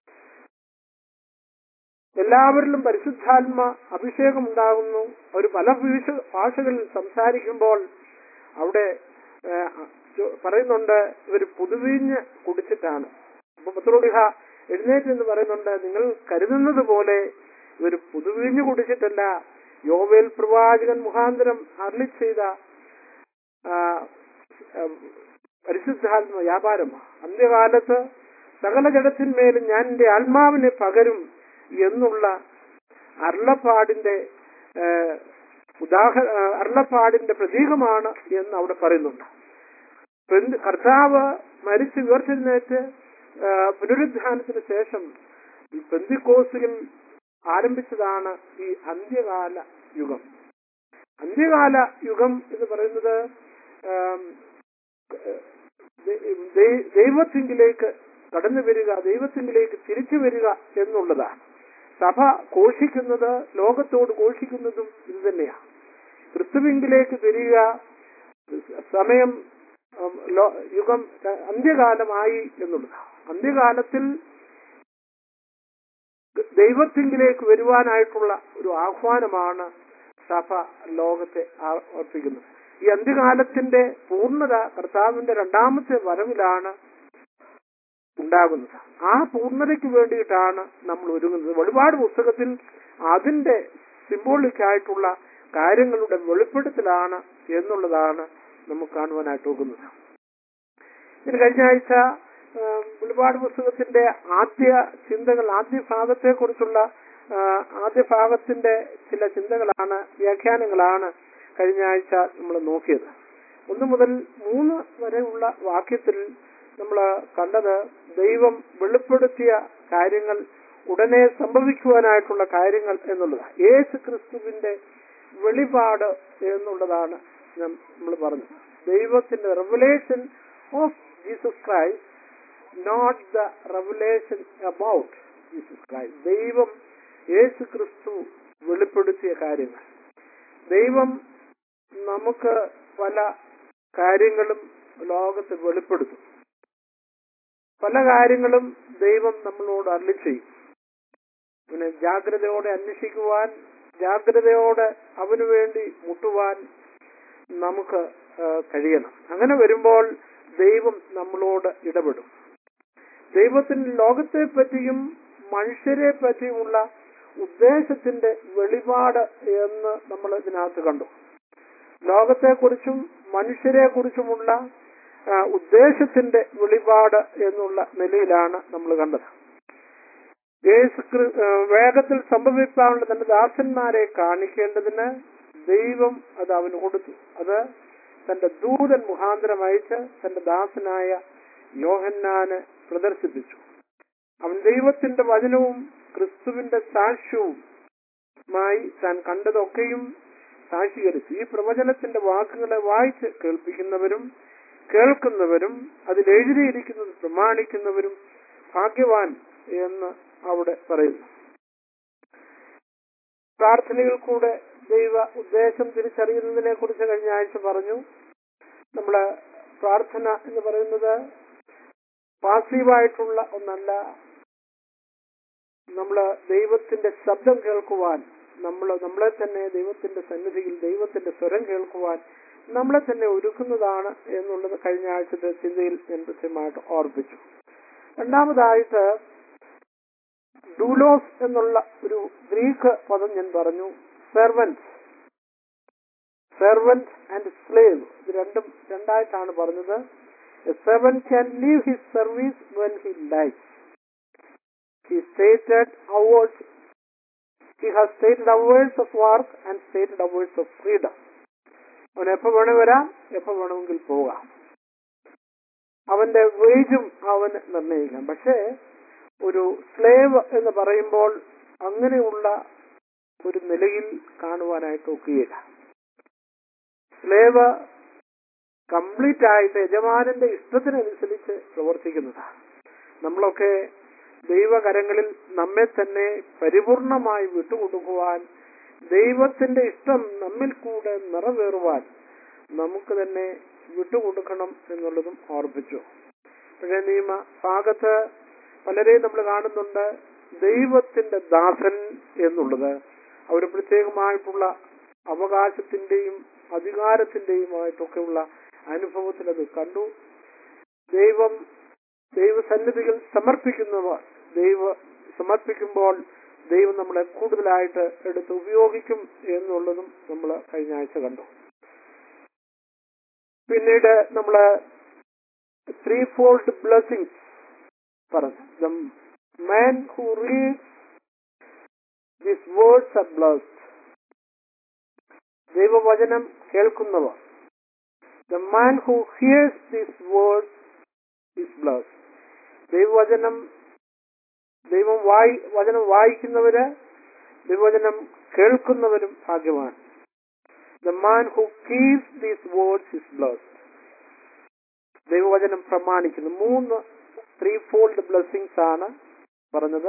എല്ലാവരിലും പരിശുദ്ധാത്മ അഭിഷേകം ഉണ്ടാകുന്നു അവർ പല ഭാഷ- ഭാഷകളിൽ സംസാരിക്കുമ്പോൾ അവിടെ ഏഹ്, ചോ- പറയുന്നുണ്ട് ഇവർ പുതുവീഞ്ഞ് കുടിച്ചിട്ടാണ് അപ്പൊ പത്രോടിഹ എഴുന്നേറ്റ് എന്ന് പറയുന്നുണ്ട് നിങ്ങൾ കരുതുന്നത് പോലെ ഇവർ പുതുവീഞ്ഞ് കുടിച്ചിട്ടല്ല യോവേൽ പ്രവാചകൻ മുഖാന്തരം അരളി ചെയ്ത ആ, ആ, പരിശുദ്ധാത്മ വ്യാപാരമാണ് അന്ത്യകാലത്ത് സകല ജഡത്തിന്മേലും ഞാൻ എന്റെ ആത്മാവിനെ പകരും എന്നുള്ള അരുളപ്പാടിന്റെ ഏഹ്, ഉദാഹ ഏഹ്, അരുളപ്പാടിന്റെ പ്രതീകമാണ് എന്ന് അവിടെ പറയുന്നുണ്ട് പെന്ത് കർത്താവ് മരിച്ച് ഉയർത്തെഴുന്നേറ്റ് ഏഹ്, പുനരുദ്ധാനത്തിന് ശേഷം ഈ പെന്തിക്കോസിൽ ആരംഭിച്ചതാണ് ഈ അന്ത്യകാല യുഗം അന്ത്യകാല യുഗം എന്ന് പറയുന്നത് ഏം, ഏഹ്, ദൈ- ദൈ- ദൈവത്തിങ്കിലേക്ക് കടന്നു വരിക ദൈവത്തിങ്കിലേക്ക് തിരിച്ചു വരിക എന്നുള്ളതാണ് സഭ ഘോഷിക്കുന്നത് ലോകത്തോട് ഘോഷിക്കുന്നതും ഇത് തന്നെയാണ് ക്രിസ്തുവിങ്കിലേക്ക് വരിക സമയം ഉം, ലോ- യുഗം ര- അന്ത്യകാലമായി എന്നുള്ളതാണ് അന്ത്യകാലത്തിൽ ദൈവത്തിങ്കിലേക്ക് വരുവാനായിട്ടുള്ള ഒരു ആഹ്വാനമാണ് സഭ ലോകത്തെ ആ- അർപ്പിക്കുന്നത് ഈ അന്ത്യകാലത്തിന്റെ പൂർണ്ണത കർത്താവിന്റെ രണ്ടാമത്തെ വരവിലാണ് ഉണ്ടാകുന്നത് ആ പൂർണ്ണതയ്ക്ക് വേണ്ടിയിട്ടാണ് നമ്മൾ ഒരുങ്ങുന്നത് വെളിപാട് പുസ്തകത്തിൽ അതിന്റെ സിംബോളിക് ആയിട്ടുള്ള കാര്യങ്ങളുടെ വെളിപ്പെടുത്തലാണ് എന്നുള്ളതാണ് നമുക്ക് കാണുവാനായിട്ട് നോക്കുന്നത് ഇതിന് കഴിഞ്ഞ ആഴ്ച ആ, വെളിപാട് പുസ്തകത്തിന്റെ ആദ്യ ചിന്തകൾ ആദ്യ ഭാഗത്തെ കുറിച്ചുള്ള ആദ്യ ഭാഗത്തിന്റെ ചില ചിന്തകളാണ് വ്യാഖ്യാനങ്ങളാണ് കഴിഞ്ഞ ആഴ്ച നമ്മൾ നോക്കിയത് ഒന്ന് മുതൽ മൂന്ന് വരെയുള്ള വാക്യത്തിൽ നമ്മൾ കണ്ടത് ദൈവം വെളിപ്പെടുത്തിയ കാര്യങ്ങൾ ഉടനെ സംഭവിക്കുവാനായിട്ടുള്ള കാര്യങ്ങൾ എന്നുള്ളതാണ് യേശു ക്രിസ്തുവിന്റെ വെളിപാട് എന്നുള്ളതാണ് നമ്മൾ പറഞ്ഞത് ദൈവത്തിന്റെ revelation of Jesus Christ not the revelation about Jesus Christ ദൈവം യേശു ക്രിസ്തു വെളിപ്പെടുത്തിയ കാര്യങ്ങൾ ദൈവം നമുക്ക് പല കാര്യങ്ങളും ലോകത്ത് വെളിപ്പെടുത്തും പല കാര്യങ്ങളും ദൈവം നമ്മളോട് അരളി ചെയ്യും പിന്നെ ജാഗ്രതയോടെ അന്വേഷിക്കുവാൻ ജാഗ്രതയോടെ അവനു വേണ്ടി മുട്ടുവാൻ നമുക്ക് ആ, കഴിയണം അങ്ങനെ വരുമ്പോൾ ദൈവം നമ്മളോട് ഇടപെടും ദൈവത്തിന് ലോകത്തെ പറ്റിയും മനുഷ്യരെ പറ്റിയുമുള്ള ഉദ്ദേശത്തിന്റെ വെളിപാട് എന്ന് നമ്മൾ ഇതിനകത്ത് കണ്ടു ലോകത്തെക്കുറിച്ചും മനുഷ്യരെ കുറിച്ചുമുള്ള ഉദ്ദേശത്തിന്റെ വെളിപാട് എന്നുള്ള നിലയിലാണ് നമ്മൾ കണ്ടത് യേശു ക്രി- ആ, വേഗത്തിൽ സംഭവിക്കാനുള്ള തന്റെ ദാസന്മാരെ കാണിക്കേണ്ടതിന് ദൈവം അത് അവന് കൊടുത്തു അത് തന്റെ ദൂതൻ മുഖാന്തരം അയച്ച് തന്റെ ദാസനായ യോഹന്നാന് പ്രദർശിപ്പിച്ചു അവൻ ദൈവത്തിന്റെ വചനവും ക്രിസ്തുവിന്റെ സാക്ഷ്യവും മായി താൻ കണ്ടതൊക്കെയും സാക്ഷീകരിച്ചു ഈ പ്രവചനത്തിന്റെ വാക്കുകളെ വായിച്ച് കേൾപ്പിക്കുന്നവരും കേൾക്കുന്നവരും അതിൽ എഴുതിയിരിക്കുന്നത് പ്രമാണിക്കുന്നവരും ഭാഗ്യവാൻ എന്ന് അവിടെ പറയുന്നു പ്രാർത്ഥനയിൽ കൂടെ ദൈവ ഉദ്ദേശം തിരിച്ചറിയുന്നതിനെ കുറിച്ച് കഴിഞ്ഞ ആഴ്ച പറഞ്ഞു നമ്മള് പ്രാർത്ഥന എന്ന് പറയുന്നത് പാസീവായിട്ടുള്ള ഒന്നല്ല നമ്മള് ദൈവത്തിന്റെ ശബ്ദം കേൾക്കുവാൻ നമ്മൾ നമ്മളെ തന്നെ ദൈവത്തിന്റെ സന്നിധിയിൽ ദൈവത്തിന്റെ സ്വരം കേൾക്കുവാൻ നമ്മളെ തന്നെ ഒരുക്കുന്നതാണ് എന്നുള്ളത് കഴിഞ്ഞ ആഴ്ചത്തെ ചിന്തയിൽ ഞാൻ കൃത്യമായിട്ട് ഓർപ്പിച്ചു രണ്ടാമതായിട്ട് ഡൂലോസ് എന്നുള്ള ഒരു ഗ്രീക്ക് പദം ഞാൻ പറഞ്ഞു സെർവൻറ്റ് സെർവൻറ്റ് ആൻഡ് സ്ലേവ് ഇത് രണ്ടും രണ്ടായിട്ടാണ് പറഞ്ഞത് servant can leave his service when he likes he stated hours he has stated hours of work and stated hours of freedom അവൻ എപ്പോ വേണേ വരാം എപ്പോ വേണമെങ്കിൽ പോകാം അവന്റെ വേജും അവന് നിർണ്ണയിക്കാം പക്ഷേ ഒരു സ്ലേവ് എന്ന് പറയുമ്പോൾ അങ്ങനെയുള്ള ഒരു നിലയിൽ കാണുവാനായിട്ട് ഒക്കുകയില്ല സ്ലേവ് കംപ്ലീറ്റ് ആയിട്ട് യജമാനന്റെ ഇഷ്ടത്തിനനുസരിച്ച് പ്രവർത്തിക്കുന്നതാണ് നമ്മളൊക്കെ ദൈവകരങ്ങളിൽ നമ്മെ തന്നെ പരിപൂർണമായി വിട്ടുകൊടുക്കുവാൻ ദൈവത്തിന്റെ ഇഷ്ടം നമ്മിൽ കൂടെ നിറവേറുവാൻ നമുക്ക് തന്നെ വിട്ടുകൊടുക്കണം എന്നുള്ളതും ഓർപ്പിച്ചു പഴയ നിയമ ഭാഗത്ത് പലരെയും നമ്മൾ കാണുന്നുണ്ട് ദൈവത്തിന്റെ ദാസൻ എന്നുള്ളത് അവർ പ്രത്യേകമായിട്ടുള്ള അവകാശത്തിന്റെയും അധികാരത്തിന്റെയുമായിട്ടൊക്കെയുള്ള അനുഭവത്തിൽ അത് കണ്ടു ദൈവം ദൈവസന്നിധികൾ സമർപ്പിക്കുന്നവർ ദൈവ സമർപ്പിക്കുമ്പോൾ ദൈവം നമ്മളെ കൂടുതലായിട്ട് എടുത്ത് ഉപയോഗിക്കും എന്നുള്ളതും നമ്മൾ കഴിഞ്ഞ ആഴ്ച കണ്ടു പിന്നീട് നമ്മള് ത്രീ ഫോൾഡ് ബ്ലെസ്സിങ്സ് പറഞ്ഞു the man who reads this words are blessed ദൈവവചനം കേൾക്കുന്നവർ the man who hears this words is blessed ദൈവവചനം ദൈവം വായി വചനം വായിക്കുന്നവര് ദൈവവചനം കേൾക്കുന്നവരും ഭാഗ്യവാൻ the man who keeps these words is blessed ദൈവവചനം പ്രമാണിക്കുന്നു മൂന്ന് ത്രീ ഫോൾഡ് ബ്ലെസ്സിങ്സ് ആണ് പറഞ്ഞത്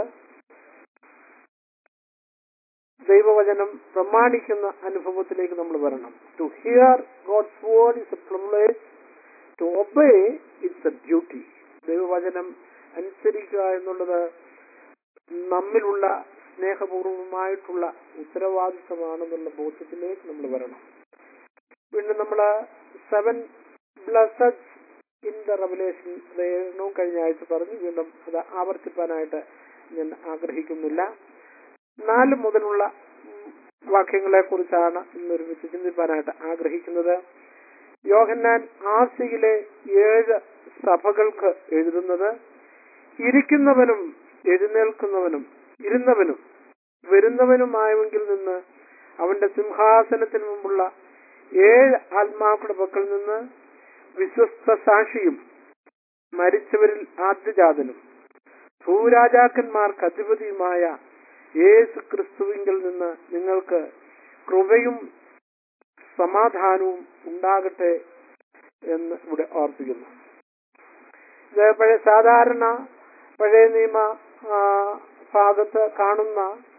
ദൈവവചനം പ്രമാണിക്കുന്ന അനുഭവത്തിലേക്ക് നമ്മൾ വരണം to hear God's word is a privilege to obey it's a duty ദൈവവചനം അനുസരിക്കുക എന്നുള്ളത് നമ്മിലുള്ള സ്നേഹപൂർവമായിട്ടുള്ള ഉത്തരവാദിത്തമാണെന്നുള്ള ബോധ്യത്തിലേക്ക് നമ്മൾ വരണം വീണ്ടും നമ്മൾ seven blessed in the revelation അത് ഏഴെണ്ണവും കഴിഞ്ഞ ആഴ്ച പറഞ്ഞു വീണ്ടും അത് ആവർത്തിപ്പാനായിട്ട് ഞാൻ ആഗ്രഹിക്കുന്നില്ല നാല് മുതലുള്ള വാക്യങ്ങളെ കുറിച്ചാണ് ഇന്നൊരുമിച്ച് ചിന്തിപ്പാനായിട്ട് ആഗ്രഹിക്കുന്നത് യോഹന്നാൻ ആസിയിലെ ഏഴ് സഭകൾക്ക് എഴുതുന്നത് ഇരിക്കുന്നവനും എഴുന്നേൽക്കുന്നവനും ഇരുന്നവനും വരുന്നവനുമായവെങ്കിൽ നിന്ന് അവന്റെ സിംഹാസനത്തിന് മുമ്പുള്ള ഏഴ് ആത്മാക്കളുടെ പക്കൽ നിന്ന് വിശ്വസ്ത സാക്ഷിയും മരിച്ചവരിൽ ആദ്യജാതനും ഭൂരാജാക്കന്മാർക്ക് അധിപതിയുമായ യേശു ക്രിസ്തുവിങ്കിൽ നിന്ന് നിങ്ങൾക്ക് കൃപയും സമാധാനവും ഉണ്ടാകട്ടെ എന്ന് ഇവിടെ ഓർപ്പിക്കുന്നു ഇത് പഴയ സാധാരണ പഴയ നിയമ ആ, ഭാഗത്ത് കാണുന്ന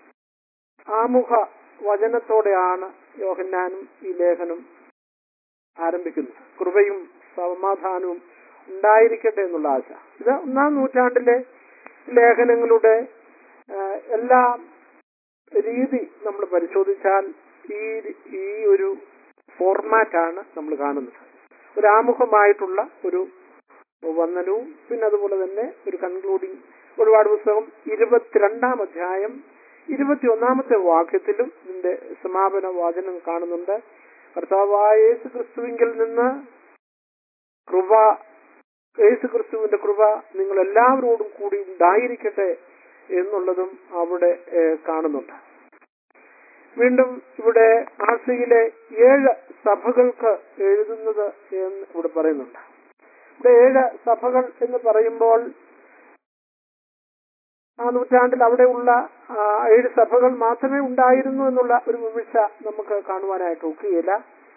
ആമുഖ വചനത്തോടെയാണ് യോഹന്നാനും ഈ ലേഖനം ആരംഭിക്കുന്നത് കൃപയും സമാധാനവും ഉണ്ടായിരിക്കട്ടെ എന്നുള്ള ആശ ഇത് ഒന്നാം നൂറ്റാണ്ടിലെ ലേഖനങ്ങളുടെ ആ, എല്ലാ രീതി നമ്മൾ പരിശോധിച്ചാൽ ഈ ഈ ഒരു ഫോർമാറ്റാണ് നമ്മൾ കാണുന്നത് ഒരു ആമുഖമായിട്ടുള്ള ഒരു വന്ദനവും പിന്നെ അതുപോലെ തന്നെ ഒരു കൺക്ലൂഡിങ് ഒരുപാട് പുസ്തകം ഇരുപത്തിരണ്ടാം അധ്യായം ഇരുപത്തി ഒന്നാമത്തെ വാക്യത്തിലും ഇതിന്റെ സമാപന വാചനം കാണുന്നുണ്ട് കർത്താവായ യേശു ക്രിസ്തുവിങ്കിൽ നിന്ന് കൃപ യേശു ക്രിസ്തുവിന്റെ കൃപ നിങ്ങൾ എല്ലാവരോടും കൂടി ഉണ്ടായിരിക്കട്ടെ എന്നുള്ളതും അവിടെ ഏഹ്, കാണുന്നുണ്ട് വീണ്ടും ഇവിടെ ആസിയിലെ ഏഴ് സഭകൾക്ക് എഴുതുന്നത് എന്ന് ഇവിടെ പറയുന്നുണ്ട് ഇവിടെ ഏഴ് സഭകൾ എന്ന് പറയുമ്പോൾ ആ നൂറ്റാണ്ടിൽ അവിടെയുള്ള ആ, ഏഴ് സഭകൾ മാത്രമേ ഉണ്ടായിരുന്നു എന്നുള്ള ഒരു വിമർശ നമുക്ക് കാണുവാനായിട്ട് ഒക്കുകയില്ല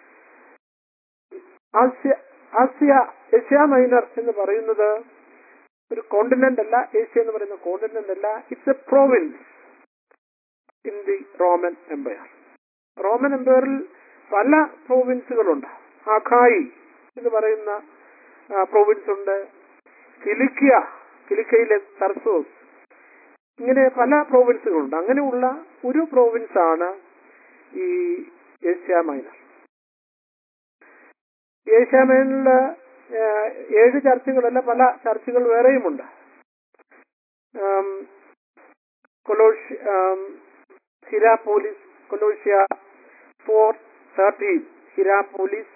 ആസ്യ ആസ്യ ഏഷ്യ മൈനർ എന്ന് പറയുന്നത് ഒരു കോണ്ടിനെന്റ് അല്ല ഏഷ്യ എന്ന് പറയുന്ന കോണ്ടിനെന്റ് അല്ല it's a province in the Roman empire Roman എംപയറിൽ പല പ്രോവിൻസുകളുണ്ട് ആഖായി എന്ന് പറയുന്ന പ്രോവിൻസ് ഉണ്ട് കിലിക്കിയ കിലിക്കയിലെ തർസോസ് ഇങ്ങനെ പല പ്രോവിൻസുകളുണ്ട് അങ്ങനെയുള്ള ഒരു പ്രോവിൻസ് ആണ് ഈ ഏഷ്യ മൈനർ ഏഷ്യ മൈനറില് ഏഴ് ചർച്ചുകളല്ല പല ചർച്ചുകൾ വേറെയുമുണ്ട് ആം, കൊലോഷ് ആം, ഹിരാപോലിസ് കൊലോഷ്യ ഫോർ തേർട്ടീൻ ഹിരാപോലിസ്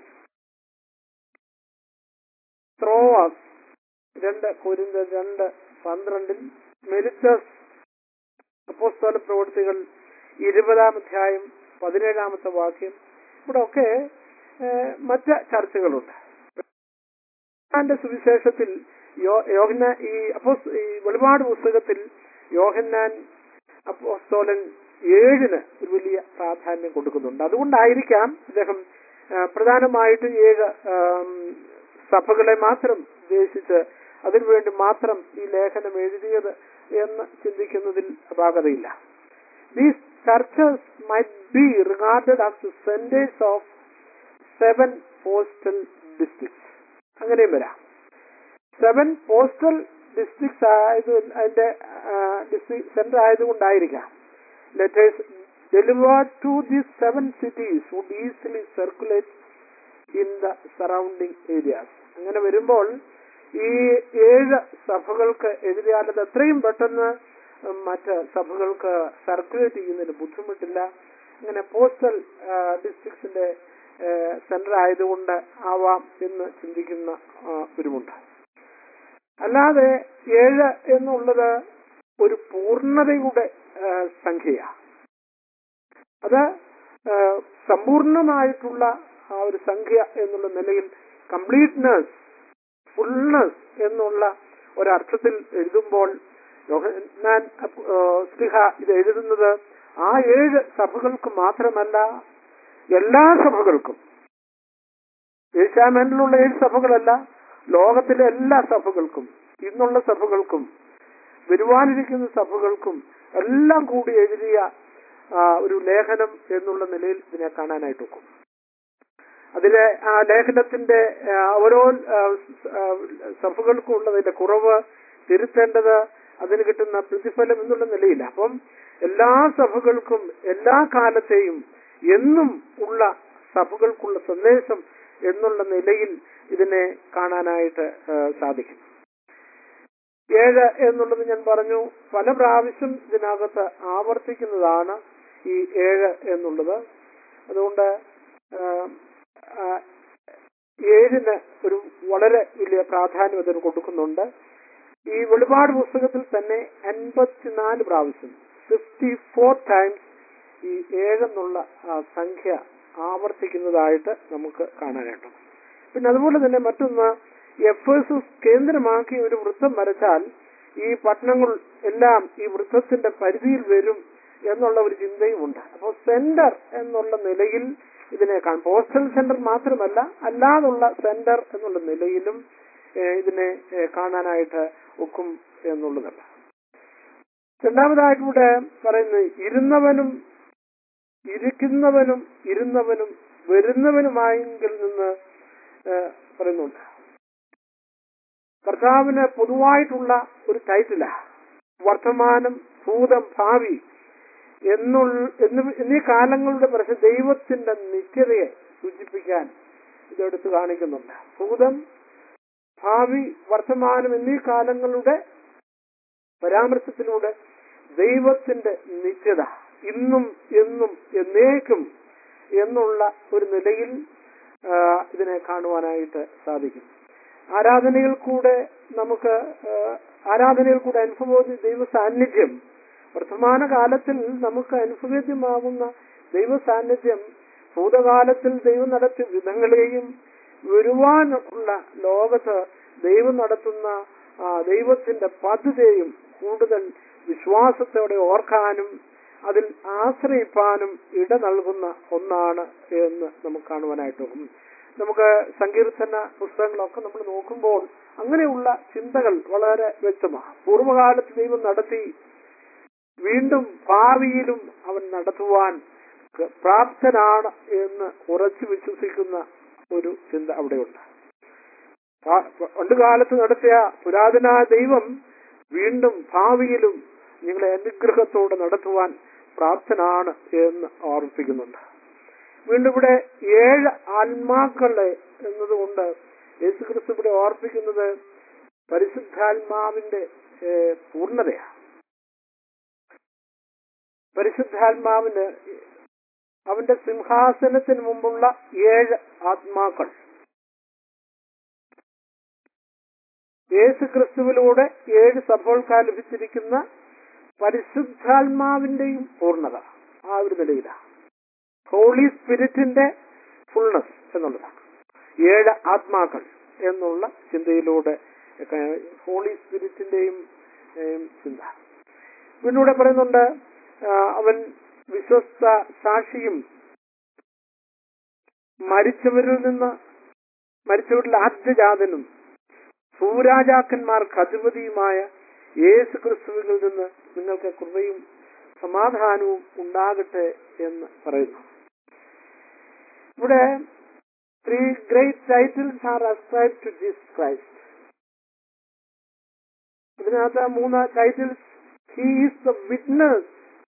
ത്രോവാസ് രണ്ട് കൊരിന്ത രണ്ട് പന്ത്രണ്ടിൽ മെലിറ്റസ് അപ്പോസ്തല പ്രവൃത്തികൾ ഇരുപതാം അധ്യായം പതിനേഴാമത്തെ വാക്യം ഇവിടെ ഒക്കെ ഏഹ്, മറ്റ് ചർച്ചകളുണ്ട് യോഹന്നാന്റെ സുവിശേഷത്തിൽ യോ- യോഹന്ന ഈ അപ്പോസ് ഈ വെളിപാട് പുസ്തകത്തിൽ യോഹന്നാൻ അപ്പോസ്തോലൻ ഏഴിന് ഒരു വലിയ പ്രാധാന്യം കൊടുക്കുന്നുണ്ട് അതുകൊണ്ടായിരിക്കാം അദ്ദേഹം ആ, പ്രധാനമായിട്ട് ഏഴ് ആം, സഭകളെ മാത്രം ഉദ്ദേശിച്ച് അതിനുവേണ്ടി മാത്രം ഈ ലേഖനം എഴുതിയത് എന്ന് ചിന്തിക്കുന്നതിൽ അപാകതയില്ല these churches might be regarded as the centres of seven postal districts അങ്ങനെയും വരാം സെവൻ പോസ്റ്റൽ ഡിസ്ട്രിക്ട്സ് ആയത് അതിന്റെ ഡിസ്ട്രിക്ട് സെന്റർ ആയതുകൊണ്ടായിരിക്കാം letters delivered to these seven cities would easily circulate in the surrounding areas അങ്ങനെ വരുമ്പോൾ ഈ ഏഴ് സഭകൾക്ക് എഴുതിയാൽ അത് എത്രയും പെട്ടെന്ന് മറ്റ് സഭകൾക്ക് സർക്കുലേറ്റ് ചെയ്യുന്നതിന് ബുദ്ധിമുട്ടില്ല അങ്ങനെ പോസ്റ്റൽ ഡിസ്ട്രിക്ട്സിന്റെ സെന്റർ ആയതുകൊണ്ട് ആവാം എന്ന് ചിന്തിക്കുന്ന ഒരുമുണ്ട് അല്ലാതെ ഏഴ് എന്നുള്ളത് ഒരു പൂർണ്ണതയുടെ ആ, സംഖ്യയാണ് അത് ആ, സമ്പൂർണമായിട്ടുള്ള ആ ഒരു സംഖ്യ എന്നുള്ള നിലയിൽ കംപ്ലീറ്റ്നെസ് ഫുൾനെസ് എന്നുള്ള ഒരർത്ഥത്തിൽ എഴുതുമ്പോൾ യോഹന്നാൻ ആ, സ്ലിഹ ഇത് എഴുതുന്നത് ആ ഏഴ് സഭകൾക്ക് മാത്രമല്ല എല്ലാ സഭകൾക്കും ഏഷ്യാമേനിലുള്ള ഏഴ് സഭകളല്ല ലോകത്തിലെ എല്ലാ സഭകൾക്കും ഇന്നുള്ള സഭകൾക്കും വരുവാനിരിക്കുന്ന സഭകൾക്കും എല്ലാം കൂടി എഴുതിയ ആ, ഒരു ലേഖനം എന്നുള്ള നിലയിൽ ഇതിനെ കാണാനായിട്ട് ഒക്കും അതിലെ ആ ലേഖനത്തിന്റെ ആ, ഓരോ ആ, സ്- ആ, സഭകൾക്കും ഉള്ളതിന്റെ കുറവ് തിരുത്തേണ്ടത് അതിന് കിട്ടുന്ന പ്രതിഫലം എന്നുള്ള നിലയില്ല അപ്പം എല്ലാ സഭകൾക്കും എല്ലാ കാലത്തെയും എന്നും ഉള്ള സഭകൾക്കുള്ള സന്ദേശം എന്നുള്ള നിലയിൽ ഇതിനെ കാണാനായിട്ട് ആ, സാധിക്കും ഏഴ് എന്നുള്ളത് ഞാൻ പറഞ്ഞു പല പ്രാവശ്യം ഇതിനകത്ത് ആവർത്തിക്കുന്നതാണ് ഈ ഏഴ് എന്നുള്ളത് അതുകൊണ്ട് ആ, ആ, ഏഴിന് ഒരു വളരെ വലിയ പ്രാധാന്യം അതിന് കൊടുക്കുന്നുണ്ട് ഈ വെളിപാട് പുസ്തകത്തിൽ തന്നെ അൻപത്തിനാല് പ്രാവശ്യം ഫിഫ്റ്റി ഫോർ ടൈംസ് ഈ ഏഴെന്നുള്ള ആ, സംഖ്യ ആവർത്തിക്കുന്നതായിട്ട് നമുക്ക് കാണാനായിട്ട് പിന്നെ അതുപോലെ തന്നെ മറ്റൊന്ന് എഫ് എസ് കേന്ദ്രമാക്കി ഒരു വൃത്തം വരച്ചാൽ ഈ പട്ടണങ്ങൾ എല്ലാം ഈ വൃത്തത്തിന്റെ പരിധിയിൽ വരും എന്നുള്ള ഒരു ചിന്തയുമുണ്ട് അപ്പോൾ സെന്റർ എന്നുള്ള നിലയിൽ ഇതിനെ കാണും പോസ്റ്റൽ സെന്റർ മാത്രമല്ല അല്ലാതുള്ള സെന്റർ എന്നുള്ള നിലയിലും ഏഹ്, ഇതിനെ ഏഹ്, കാണാനായിട്ട് ഒക്കും എന്നുള്ളതല്ല രണ്ടാമതായിട്ട് ഇവിടെ പറയുന്നത് ഇരുന്നവനും ഇരിക്കുന്നവനും ഇരുന്നവനും വരുന്നവനുമായെങ്കിൽ നിന്ന് ഏഹ്, പറയുന്നുണ്ട് കർത്താവിന് പൊതുവായിട്ടുള്ള ഒരു ടൈറ്റിലാ വർത്തമാനം ഭൂതം ഭാവി എന്നുള്ള എന്നി- എന്നീ കാലങ്ങളുടെ പ്രശ്നം ദൈവത്തിന്റെ നിത്യതയെ സൂചിപ്പിക്കാൻ ഇതെടുത്ത് കാണിക്കുന്നുണ്ട് ഭൂതം ഭാവി വർത്തമാനം എന്നീ കാലങ്ങളുടെ പരാമർശത്തിലൂടെ ദൈവത്തിന്റെ നിത്യത ഇന്നും എന്നും എന്നേക്കും എന്നുള്ള ഒരു നിലയിൽ ആ, ഇതിനെ കാണുവാനായിട്ട് സാധിക്കും ആരാധനയിൽ കൂടെ നമുക്ക് ആ, ആരാധനയിൽ കൂടെ അനുഭവം ദൈവ സാന്നിധ്യം വർത്തമാന കാലത്തിൽ നമുക്ക് അനുഭവേദ്യമാവുന്ന ദൈവ സാന്നിധ്യം ഭൂതകാലത്തിൽ ദൈവം നടത്തിയ വിധങ്ങളെയും വരുവാനുള്ള ലോകത്ത് ദൈവം നടത്തുന്ന ആ, ദൈവത്തിന്റെ പദ്ധതിയെയും കൂടുതൽ വിശ്വാസത്തോടെ ഓർക്കാനും അതിൽ ആശ്രയിപ്പാനും ഇട നൽകുന്ന ഒന്നാണ് എന്ന് നമുക്ക് കാണുവാനായിട്ടും നമുക്ക് സങ്കീർത്തന പുസ്തകങ്ങളൊക്കെ നമ്മൾ നോക്കുമ്പോൾ അങ്ങനെയുള്ള ചിന്തകൾ വളരെ വ്യക്തമാണ് പൂർവ്വകാലത്ത് ദൈവം നടത്തി വീണ്ടും ഭാവിയിലും അവൻ നടത്തുവാൻ പ്രാപ്തനാണ് എന്ന് ഉറച്ചു വിശ്വസിക്കുന്ന ഒരു ചിന്ത അവിടെയുണ്ട് പ- പണ്ടുകാലത്ത് നടത്തിയ പുരാതന ദൈവം വീണ്ടും ഭാവിയിലും നിങ്ങളെ അനുഗ്രഹത്തോടെ നടത്തുവാൻ പ്രാപ്തനാണ് എന്ന് ഓർമ്മിപ്പിക്കുന്നുണ്ട് വീണ്ടും ഇവിടെ ഏഴ് ആത്മാക്കളെ എന്നതുകൊണ്ട് യേശുക്രിസ്തു ഇവിടെ ഓർപ്പിക്കുന്നത് പരിശുദ്ധാത്മാവിന്റെ ഏഹ്, പൂർണ്ണതയാണ് പരിശുദ്ധാത്മാവിന് അവന്റെ സിംഹാസനത്തിന് മുമ്പുള്ള ഏഴ് ആത്മാക്കൾ യേശു ക്രിസ്തുവിലൂടെ ഏഴ് സഭകൾക്ക് ലഭിച്ചിരിക്കുന്ന പരിശുദ്ധാത്മാവിന്റെയും പൂർണ്ണത ആ ഒരു നിലയിലാണ് ഹോളി സ്പിരിറ്റിന്റെ ഫുൾനെസ് എന്നുള്ളതാണ് ഏഴ് ആത്മാക്കൾ എന്നുള്ള ചിന്തയിലൂടെ ഒക്കെ ഹോളി സ്പിരിറ്റിന്റെയും ഏം, ചിന്ത പിന്നീടെ പറയുന്നുണ്ട് ആ, അവൻ വിശ്വസ്ത സാക്ഷിയും മരിച്ചവരിൽ നിന്ന് മരിച്ചവരിൽ ആദ്യജാതനും ഭൂരാജാക്കന്മാർക്ക് അധിപതിയുമായ യേശു ക്രിസ്തുവിൽ നിന്ന് നിങ്ങൾക്ക് കൃപയും സമാധാനവും ഉണ്ടാകട്ടെ എന്ന് പറയുന്നു ഇവിടെ three great titles are ascribe to Jesus Christ ഇതിനകത്ത് മൂന്ന് titles he is the witness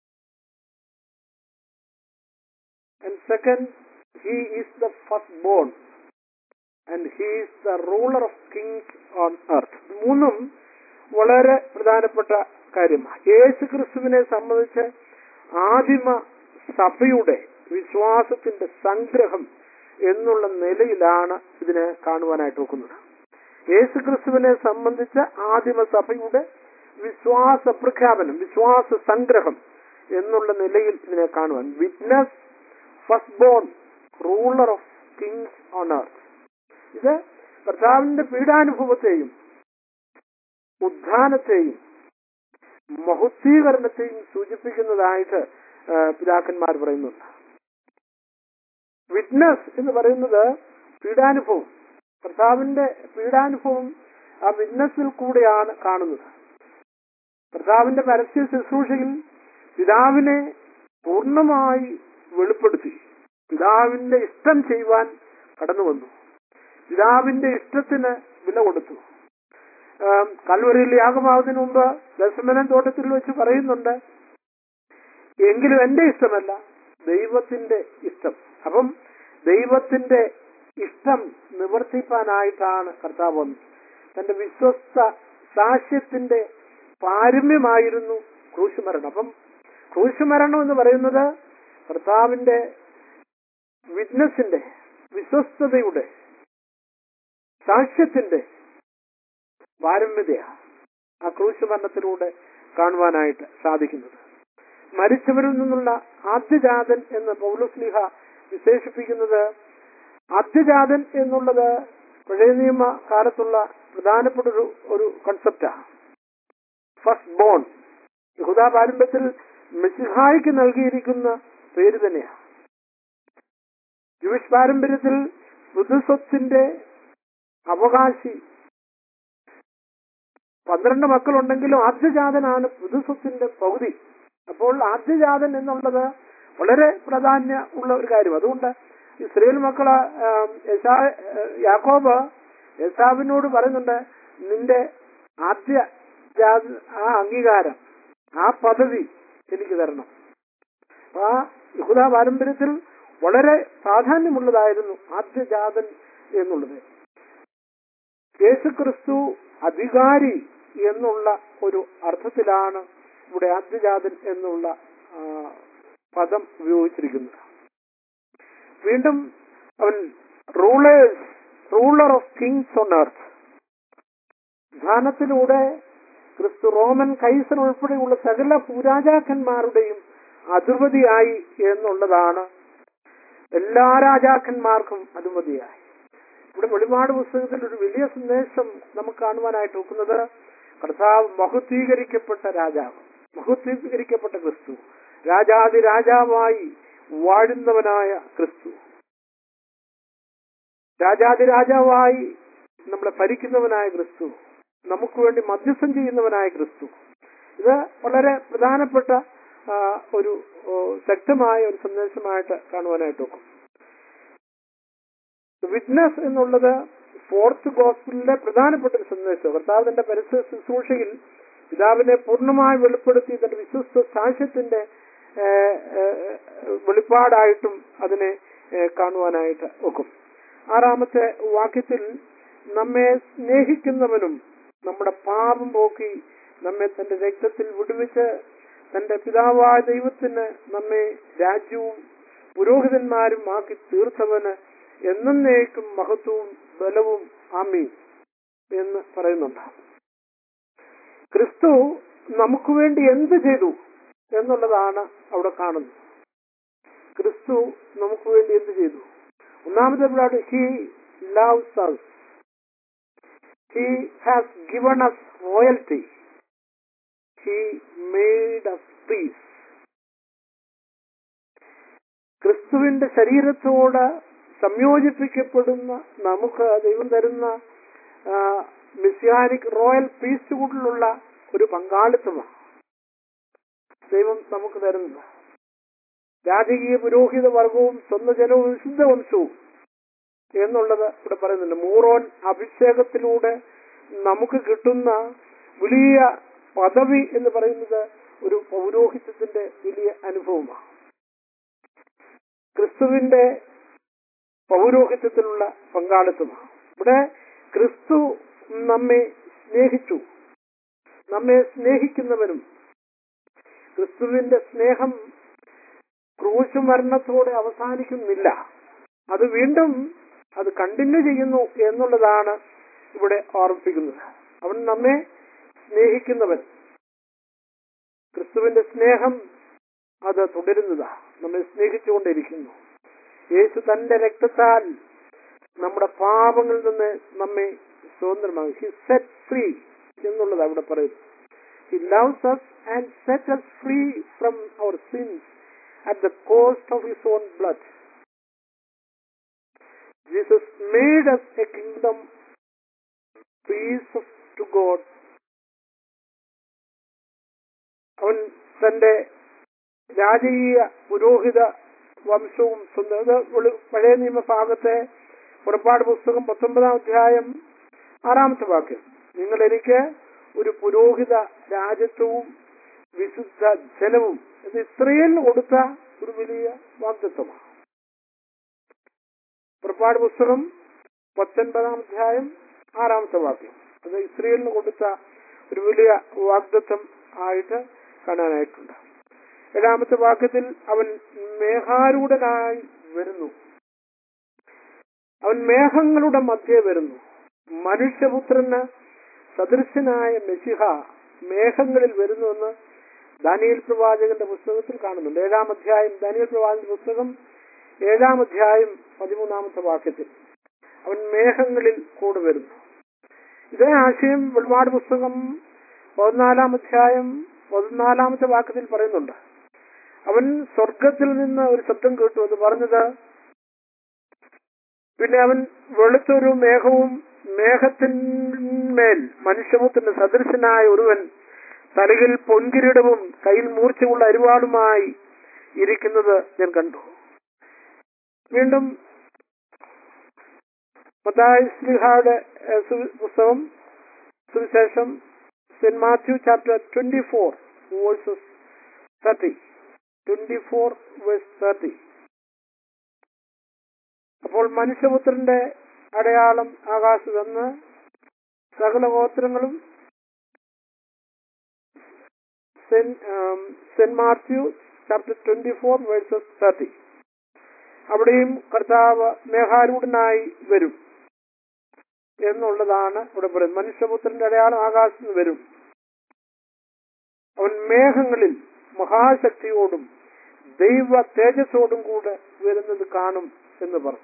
and second he is the first born and he is the ruler of kings on earth മൂന്നും വളരെ പ്രധാനപ്പെട്ട കാര്യമാണ് യേശു ക്രിസ്തുവിനെ സംബന്ധിച്ച് ആദിമ സഭയുടെ വിശ്വാസത്തിന്റെ സംഗ്രഹം എന്നുള്ള നിലയിലാണ് ഇതിനെ കാണുവാനായിട്ട് നോക്കുന്നത് യേശു ക്രിസ്തുവിനെ സംബന്ധിച്ച് ആദിമ സഭയുടെ വിശ്വാസ പ്രഖ്യാപനം വിശ്വാസ സംഗ്രഹം എന്നുള്ള നിലയിൽ ഇതിനെ കാണുവാൻ witness first born ruler of kings on earth ഇത് കർത്താവിന്റെ പീഡാനുഭവത്തെയും ഉദ്ധാനത്തെയും മഹുദ്ധീകരണത്തെയും സൂചിപ്പിക്കുന്നതായിട്ട് ആ, പിതാക്കന്മാർ പറയുന്നുണ്ട് വിറ്റ്നസ് എന്ന് പറയുന്നത് പീഡാനുഭവം കർത്താവിന്റെ പീഡാനുഭവം ആ വിറ്റ്നസിൽ കൂടെയാണ് കാണുന്നത് കർത്താവിന്റെ പരസ്യ ശുശ്രൂഷയിൽ പിതാവിനെ പൂർണ്ണമായി വെളിപ്പെടുത്തി പിതാവിന്റെ ഇഷ്ടം ചെയ്യുവാൻ കടന്നു വന്നു പിതാവിന്റെ ഇഷ്ടത്തിന് വില കൊടുത്തു ആം, കൽവറിയിൽ യാഗമാവുന്നതിന് മുമ്പ് ദശമനം തോട്ടത്തിൽ വെച്ച് പറയുന്നുണ്ട് എങ്കിലും എന്റെ ഇഷ്ടമല്ല ദൈവത്തിന്റെ ഇഷ്ടം അപ്പം ദൈവത്തിന്റെ ഇഷ്ടം നിവർത്തിപ്പാനായിട്ടാണ് കർത്താവ് വന്നത് തന്റെ വിശ്വസ്ത സാക്ഷ്യത്തിന്റെ പാരമ്യമായിരുന്നു ക്രൂശുമരണം അപ്പം ക്രൂശുമരണം എന്ന് പറയുന്നത് കർത്താവിന്റെ വിറ്റ്നസിന്റെ വിശ്വസ്തതയുടെ സാക്ഷ്യത്തിന്റെ പാരമ്യതയാണ് ആ ക്രൂശുമരണത്തിലൂടെ കാണുവാനായിട്ട് സാധിക്കുന്നത് മരിച്ചവരിൽ നിന്നുള്ള ആദ്യജാതൻ എന്ന് പൗലോസ്ലിഹ വിശേഷിപ്പിക്കുന്നത് ആദ്യജാതൻ എന്നുള്ളത് പഴയ നിയമ കാലത്തുള്ള പ്രധാനപ്പെട്ട ഒരു ഒരു കൺസെപ്റ്റാണ് ഫസ്റ്റ് ബോൺ യഹൂദ പാരമ്പര്യത്തിൽ മെസ്സിഹായിക്ക് നൽകിയിരിക്കുന്ന പേര് തന്നെയാണ് ജൂയിഷ് പാരമ്പര്യത്തിൽ പുതുസ്വത്തിന്റെ അവകാശി പന്ത്രണ്ട് മക്കളുണ്ടെങ്കിലും ആദ്യജാതനാണ് പുതുസ്വത്തിന്റെ പകുതി അപ്പോൾ ആദ്യജാതൻ എന്നുള്ളത് വളരെ പ്രാധാന്യ ഉള്ള ഒരു കാര്യം അതുകൊണ്ട് ഇസ്രയേൽ മക്കള് ആം, യശാ യാക്കോബ് യശാവിനോട് പറയുന്നുണ്ട് നിന്റെ ആദ്യ ജാത ആ അംഗീകാരം ആ പദവി എനിക്ക് തരണം അപ്പൊ ആ യഹൂദ പാരമ്പര്യത്തിൽ വളരെ പ്രാധാന്യമുള്ളതായിരുന്നു ആദ്യജാതൻ എന്നുള്ളത് യേശുക്രിസ്തു അധികാരി എന്നുള്ള ഒരു അർത്ഥത്തിലാണ് ഇവിടെ ആദ്യജാതൻ എന്നുള്ള ആ, പദം ഉപയോഗിച്ചിരിക്കുന്നത് വീണ്ടും അവൻ rulers ruler of kings on earth ധ്യാനത്തിലൂടെ ക്രിസ്തു റോമൻ കൈസർ ഉൾപ്പെടെയുള്ള സകല ഭൂരാജാക്കന്മാരുടെയും അധിപതിയായി എന്നുള്ളതാണ് എല്ലാ രാജാക്കന്മാർക്കും അനുമതിയായി ഇവിടെ വെളിപാട് പുസ്തകത്തിൽ ഒരു വലിയ സന്ദേശം നമുക്ക് കാണുവാനായിട്ട് നോക്കുന്നത് കർത്താവ് മഹത്വീകരിക്കപ്പെട്ട രാജാവ് മഹത്വീകരിക്കപ്പെട്ട ക്രിസ്തു രാജാതി രാജാവായി വാഴുന്നവനായ ക്രിസ്തു രാജാതി രാജാവായി നമ്മളെ ഭരിക്കുന്നവനായ ക്രിസ്തു നമുക്ക് വേണ്ടി മധ്യസ്ഥം ചെയ്യുന്നവനായ ക്രിസ്തു ഇത് വളരെ പ്രധാനപ്പെട്ട ആ, ഒരു ഓ, ശക്തമായ ഒരു സന്ദേശമായിട്ട് കാണുവാനായിട്ട് നോക്കും വിറ്റ്നസ് എന്നുള്ളത് ഫോർത്ത് ഗോസ്പിളിലെ പ്രധാനപ്പെട്ട ഒരു സന്ദേശം കർത്താവ് തന്റെ പരസ്യ ശുശ്രൂഷയിൽ പിതാവിനെ പൂർണ്ണമായി വെളിപ്പെടുത്തി തന്റെ വിശ്വസ്ത സാക്ഷ്യത്തിന്റെ ഏ, ഏ, വെളിപ്പാടായിട്ടും അതിനെ ഏ, കാണുവാനായിട്ട് ഒക്കും ആറാമത്തെ വാക്യത്തിൽ നമ്മെ സ്നേഹിക്കുന്നവനും നമ്മുടെ പാപം പോക്കി നമ്മെ തന്റെ രക്തത്തിൽ വിടുവിച്ച് തന്റെ പിതാവായ ദൈവത്തിന് നമ്മെ രാജ്യവും പുരോഹിതന്മാരും ആക്കി തീർത്തവന് എന്നേക്കും മഹത്വവും ബലവും ആമീൻ എന്ന് പറയുന്നുണ്ട് ക്രിസ്തു നമുക്ക് വേണ്ടി എന്ത് ചെയ്തു എന്നുള്ളതാണ് അവിടെ കാണുന്നത് ക്രിസ്തു നമുക്ക് വേണ്ടി എന്ത് ചെയ്തു ഒന്നാമത്തെ വിടാട് he loves us he has given us royalty he made us peace ക്രിസ്തുവിന്റെ ശരീരത്തോട് സംയോജിപ്പിക്കപ്പെടുന്ന നമുക്ക് ദൈവം തരുന്ന മിസ്യാനിക് റോയൽ പീസ്ഹുഡിലുള്ള ഒരു പങ്കാളിത്തമാണ് ദൈവം നമുക്ക് തരുന്നത് രാജകീയ പുരോഹിത വർഗവും സ്വന്തം ജനവും വിശുദ്ധ വംശവും എന്നുള്ളത് ഇവിടെ പറയുന്നുണ്ട് മൂറോൻ അഭിഷേകത്തിലൂടെ നമുക്ക് കിട്ടുന്ന വലിയ പദവി എന്ന് പറയുന്നത് ഒരു പൗരോഹിത്യത്തിന്റെ വലിയ അനുഭവമാണ് ക്രിസ്തുവിന്റെ പൗരോഹിത്യത്തിലുള്ള പങ്കാളിത്തമാണ് ഇവിടെ ക്രിസ്തു നമ്മെ സ്നേഹിച്ചു നമ്മെ സ്നേഹിക്കുന്നവനും ക്രിസ്തുവിന്റെ സ്നേഹം ക്രൂശ് മരണത്തോടെ അവസാനിക്കുന്നില്ല അത് വീണ്ടും അത് കണ്ടിന്യൂ ചെയ്യുന്നു എന്നുള്ളതാണ് ഇവിടെ ഓർമ്മിപ്പിക്കുന്നത് അവൻ നമ്മെ സ്നേഹിക്കുന്നവൻ ക്രിസ്തുവിന്റെ സ്നേഹം അത് തുടരുന്നതാ നമ്മെ സ്നേഹിച്ചുകൊണ്ടിരിക്കുന്നു യേശു തന്റെ രക്തത്താൽ നമ്മുടെ പാപങ്ങളിൽ നിന്ന് നമ്മെ സ്വതന്ത്രമാകും ഹി സെറ്റ് ഫ്രീ എന്നുള്ളത് അവിടെ പറയുന്നു he loves us and set us free from our sins at the cost of his own blood Jesus made us a kingdom peace to God അവൻ തന്റെ രാജകീയ പുരോഹിത വംശവും സ്വന്തം ഇത് വെളി- പഴയ നിയമഭാഗത്തെ പുറപ്പാട് പുസ്തകം പത്തൊമ്പതാം അധ്യായം ആറാമത്തെ വാക്യം നിങ്ങൾ എനിക്ക് ഒരു പുരോഹിത രാജ്യത്വവും വിശുദ്ധ ജനവും ഇത് ഇസ്രയേലിന് കൊടുത്ത ഒരു വലിയ വാഗ്ദത്വമാണ് പുറപ്പാട് പുസ്തകം പത്തൊൻപതാം അധ്യായം ആറാമത്തെ വാക്യം അത് ഇസ്രയേലിന് കൊടുത്ത ഒരു വലിയ വാഗ്ദത്വം ആയിട്ട് കാണാനായിട്ടുണ്ട് ഏഴാമത്തെ വാക്യത്തിൽ അവൻ മേഘാരൂഢനായി വരുന്നു അവൻ മേഘങ്ങളുടെ മധ്യേ വരുന്നു മനുഷ്യപുത്രന് സദൃശനായ മെസ്സിഹ മേഘങ്ങളിൽ വരുന്നുവെന്ന് ദാനിയൽ പ്രവാചകന്റെ പുസ്തകത്തിൽ കാണുന്നുണ്ട് ഏഴാം അധ്യായം ദാനിയൽ പ്രവാചകന്റെ പുസ്തകം ഏഴാം അധ്യായം പതിമൂന്നാമത്തെ വാക്യത്തിൽ അവൻ മേഘങ്ങളിൽ കൂടെ വരുന്നു ഇതേ ആശയം വെളിപാട് പുസ്തകം പതിനാലാം അധ്യായം പതിനാലാമത്തെ വാക്യത്തിൽ പറയുന്നുണ്ട് അവൻ സ്വർഗത്തിൽ നിന്ന് ഒരു ശബ്ദം കേട്ടു അത് പറഞ്ഞത് പിന്നെ അവൻ വെളുത്തൊരു മേഘവും മേഘത്തിന്മേൽ മനുഷ്യമുത്തിന് സദൃശനായ ഒരുവൻ തലയിൽ പൊൻകിരീടവും കയ്യിൽ മൂർച്ചയുള്ള അരിവാളുമായി ഇരിക്കുന്നത് ഞാൻ കണ്ടു വീണ്ടും മത്തായി ശ്രീഹായുടെ ഏഹ്, സു- പുസ്തകം സുവിശേഷം saint Matthew chapter twenty four verses thirty twenty four verse thirty അപ്പോൾ മനുഷ്യപുത്രന്റെ അടയാളം ആകാശത്തെന്ന് സകല ഗോത്രങ്ങളും saint Matthew chapter twenty four verses thirty അവിടെയും കർത്താവ് മേഘാരൂഢനായി വരും എന്നുള്ളതാണ് ഇവിടെ പറയുന്നത് മനുഷ്യപുത്രന്റെ അടയാളം ആകാശത്ത് നിന്ന് വരും അവൻ മേഘങ്ങളിൽ മഹാശക്തിയോടും ദൈവ തേജസ്സോടും കൂടെ വരുന്നത് കാണും എന്ന് പറഞ്ഞു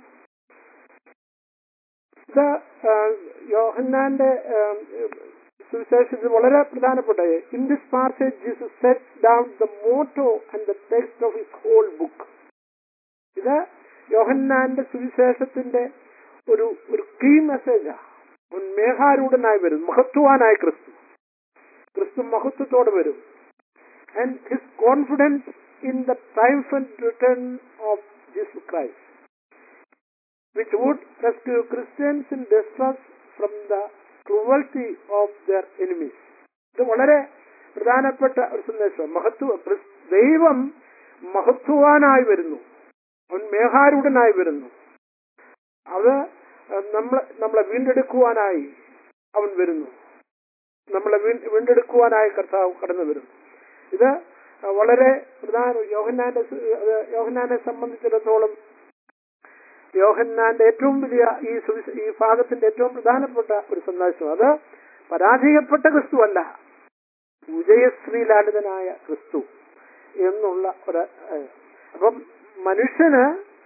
ഇത് ആ, യോഹന്നാന്റെ ആ, സുവിശേഷത്തിൽ വളരെ പ്രധാനപ്പെട്ട in this passage Jesus set down the motto and the text of his whole book ഇത് യോഹന്നാന്റെ സുവിശേഷത്തിന്റെ ഒരു ഒരു കീ മെസ്സേജാ അവൻ മേഘാരൂഢനായി വരും മഹത്വാനായ ക്രിസ്തു ക്രിസ്തു മഹത്വത്തോടെ വരും and his confidence in the triumphant return of Jesus Christ which would rescue Christians in distress from the cruelty of their enemies ഇത് വളരെ പ്രധാനപ്പെട്ട ഒരു സന്ദേശം മഹത്വ ക്രിസ്- ദൈവം മഹത്വാനായി വരുന്നു അവൻ മേഘാരൂഢനായി വരുന്നു അത് നമ്മളെ നമ്മളെ വീണ്ടെടുക്കുവാനായി അവൻ വരുന്നു നമ്മളെ വീ- വീണ്ടെടുക്കുവാനായി കർത്താവ് കടന്നു വരുന്നു ഇത് വളരെ പ്രധാന യോഹന്നാന്റെ സു- അത് യോഹന്നാനെ സംബന്ധിച്ചിടത്തോളം യോഹന്നാന്റെ ഏറ്റവും വലിയ ഈ സുവിശ- ഈ ഭാഗത്തിന്റെ ഏറ്റവും പ്രധാനപ്പെട്ട ഒരു സന്ദേശം അത് പരാജയപ്പെട്ട ക്രിസ്തു അല്ല വിജയശ്രീലാളിതനായ ക്രിസ്തു എന്നുള്ള ഒരു ഏഹ്, അപ്പം മനുഷ്യന്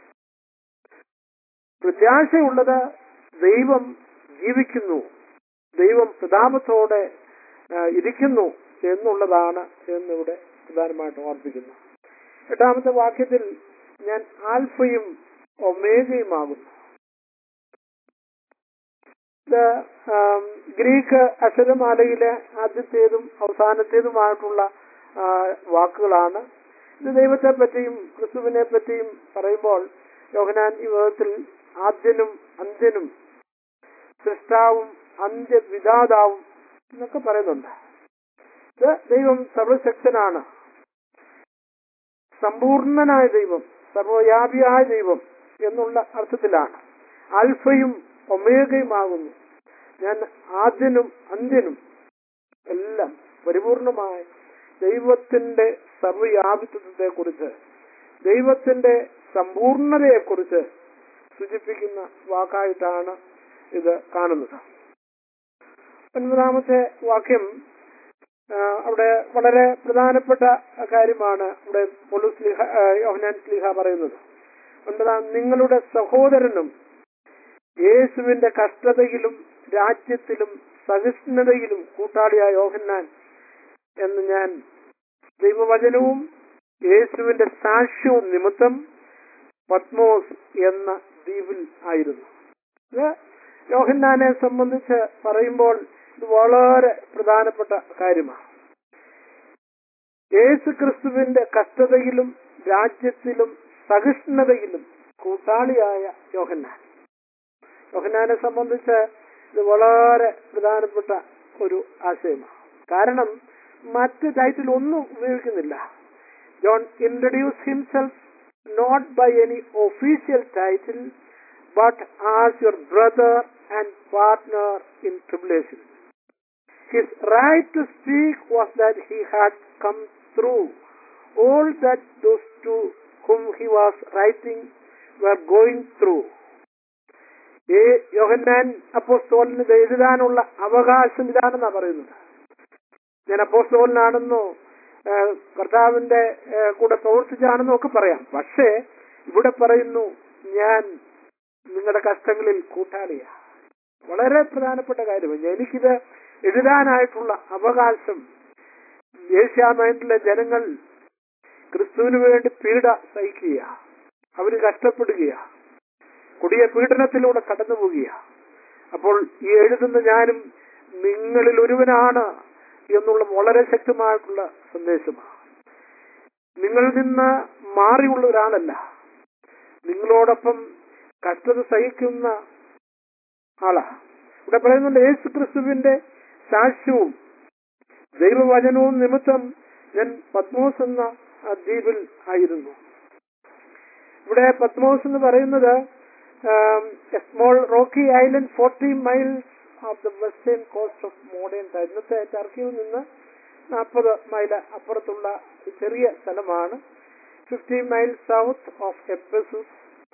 പ്രത്യാശയുള്ളത് ദൈവം ജീവിക്കുന്നു ദൈവം പ്രതാപത്തോടെ ആ, ഇരിക്കുന്നു എന്നുള്ളതാണ് എന്നിവിടെ പ്രധാനമായിട്ട് ഓർപ്പിക്കുന്നു എട്ടാമത്തെ വാക്യത്തിൽ ഞാൻ ആൽഫയും ഒമേഗയുമാകുന്നു ഇത് ആം, ഗ്രീക്ക് അക്ഷരമാലയിലെ ആദ്യത്തേതും അവസാനത്തേതുമായിട്ടുള്ള ആ, വാക്കുകളാണ് ഇത് ദൈവത്തെ പറ്റിയും ക്രിസ്തുവിനെ പറ്റിയും പറയുമ്പോൾ യോഹനാൻ ഈ വിധത്തിൽ ആദ്യനും അന്ത്യനും സൃഷ്ടാവും അന്ത്യവിധാതാവും എന്നൊക്കെ പറയുന്നുണ്ട് ഇത് ദൈവം സർവശക്തനാണ് സമ്പൂർണനായ ദൈവം സർവവ്യാപിയായ ദൈവം എന്നുള്ള അർത്ഥത്തിലാണ് ആൽഫയും ഒമേഗയുമാകുന്നു ഞാൻ ആദ്യനും അന്ത്യനും എല്ലാം പരിപൂർണമായ ദൈവത്തിന്റെ സർവ്വയാപിത്വത്തെ കുറിച്ച് ദൈവത്തിന്റെ സമ്പൂർണതയെക്കുറിച്ച് സൂചിപ്പിക്കുന്ന വാക്കായിട്ടാണ് ഇത് കാണുന്നത് ഒൻപതാമത്തെ വാക്യം ആ, അവിടെ വളരെ പ്രധാനപ്പെട്ട കാര്യമാണ് ഇവിടെ പൊലൂസ് സ്ലീഹ ആ, യോഹന്നാൻ സ്ലീഹ പറയുന്നത് ഒൻപതാം നിങ്ങളുടെ സഹോദരനും യേശുവിന്റെ കഷ്ടതയിലും രാജ്യത്തിലും സഹിഷ്ണുതയിലും കൂട്ടാളിയായ യോഹന്നാൻ എന്ന് ഞാൻ ദൈവവചനവും യേശുവിന്റെ സാക്ഷ്യവും നിമിത്തം പത്മോസ് എന്ന ദ്വീപിൽ ആയിരുന്നു ഇത് യോഹന്നാനെ സംബന്ധിച്ച് പറയുമ്പോൾ ഇത് വളരെ പ്രധാനപ്പെട്ട കാര്യമാണ് യേശു ക്രിസ്തുവിന്റെ കഷ്ടതയിലും രാജ്യത്തിലും സഹിഷ്ണുതയിലും കൂട്ടാളിയായ യോഹന്നാൻ യോഹന്നാനെ സംബന്ധിച്ച് ഇത് വളരെ പ്രധാനപ്പെട്ട ഒരു ആശയമാണ് കാരണം മറ്റ് ടൈറ്റിൽ ഒന്നും ഉപയോഗിക്കുന്നില്ല John introduce himself not by any official title but as your brother and partner in tribulation His right to speak was that he had come through all that those to whom he was writing were going through. ഈ യോഹന്നാൻ അപ്പോസ്തോലിന് ഇത് എഴുതാനുള്ള അവകാശം ഇതാണെന്നാ പറയുന്നത് ഞാൻ അപ്പോസ്തോലിനാണെന്നോ ആ, കർത്താവിന്റെ ആ, കൂടെ പ്രവർത്തിച്ചാണെന്നോ ഒക്കെ പറയാം പക്ഷേ ഇവിടെ പറയുന്നു ഞാൻ നിങ്ങളുടെ കഷ്ടങ്ങളിൽ കൂട്ടാളിയാ വളരെ പ്രധാനപ്പെട്ട കാര്യമാണ് എനിക്കിത് എഴുതാനായിട്ടുള്ള അവകാശം ഏഷ്യാമൈൻഡിലെ ജനങ്ങൾ ക്രിസ്തുവിന് വേണ്ടി പീഡ സഹിക്കുക അവര് കഷ്ടപ്പെടുകയാ കൊടിയ പീഡനത്തിലൂടെ കടന്നു പോവുകയാ അപ്പോൾ ഈ എഴുതുന്ന ഞാനും നിങ്ങളിൽ ഒരുവനാണ് എന്നുള്ള വളരെ ശക്തമായിട്ടുള്ള സന്ദേശമാണ് നിങ്ങളിൽ നിന്ന് മാറിയുള്ള ഒരാളല്ല നിങ്ങളോടൊപ്പം കഷ്ടത സഹിക്കുന്ന ആളാ ഇവിടെ പറയുന്നുണ്ട് യേശു ക്രിസ്തുവിന്റെ സാക്ഷ്യവും ദൈവവചനവും നിമിത്തം ഞാൻ പത്മോസ് എന്ന ആ ദ്വീപിൽ ആയിരുന്നു ഇവിടെ പത്മോസ് എന്ന് പറയുന്നത് small rocky island forty miles off the western coast of modern ഇന്നത്തെ ടർക്കിയിൽ നിന്ന് നാൽപ്പത് മൈൽ അപ്പുറത്തുള്ള ഒരു ചെറിയ സ്ഥലമാണ് fifty mile south of Ephesus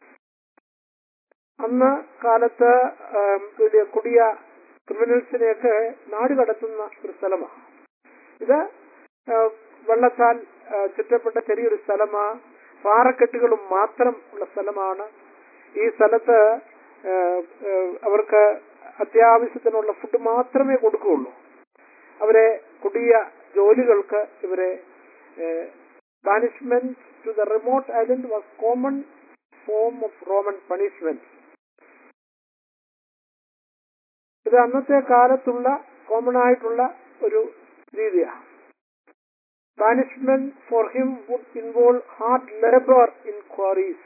അന്ന് കാലത്ത് ആം, വലിയ കൊടിയ ക്രിമിനൽസിനെയൊക്കെ നാട് കടത്തുന്ന ഒരു സ്ഥലമാണ് ഇത് ആ, വെള്ളത്താൽ ആ, ചുറ്റപ്പെട്ട ചെറിയൊരു സ്ഥലമാണ് പാറക്കെട്ടുകളും മാത്രം ഉള്ള സ്ഥലമാണ് ഈ സ്ഥലത്ത് ആ, ആ, അവർക്ക് അത്യാവശ്യത്തിനുള്ള ഫുഡ് മാത്രമേ കൊടുക്കുകയുള്ളൂ അവരെ കൊടിയ ജോലികൾക്ക് ഇവരെ punishment to the remote island was common form of Roman punishment ഇത് അന്നത്തെ കാലത്തുള്ള കോമൺ ആയിട്ടുള്ള ഒരു രീതിയാണ് punishment for him would involve hard labour in quarries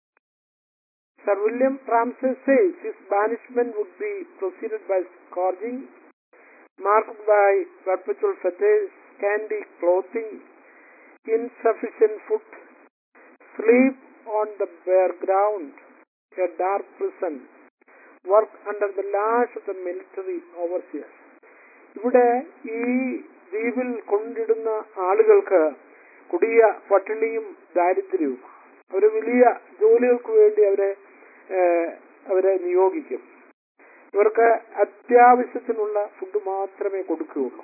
Sir William Ramsay says his banishment would be proceeded by scourging, marked by perpetual fetters, scanty clothing, insufficient food, sleep on the bare ground, a dark prison, work under the lash of the military overseers. ഇവിടെ ഈ ദ്വീപിൽ കൊണ്ടിടുന്ന ആളുകൾക്ക് കൊടിയ പട്ടിണിയും ദാരിദ്ര്യവും അവര് വലിയ ജോലികൾക്ക് വേണ്ടി അവരെ ഏഹ്, അവരെ നിയോഗിക്കും ഇവർക്ക് അത്യാവശ്യത്തിനുള്ള ഫുഡ് മാത്രമേ കൊടുക്കുകയുള്ളൂ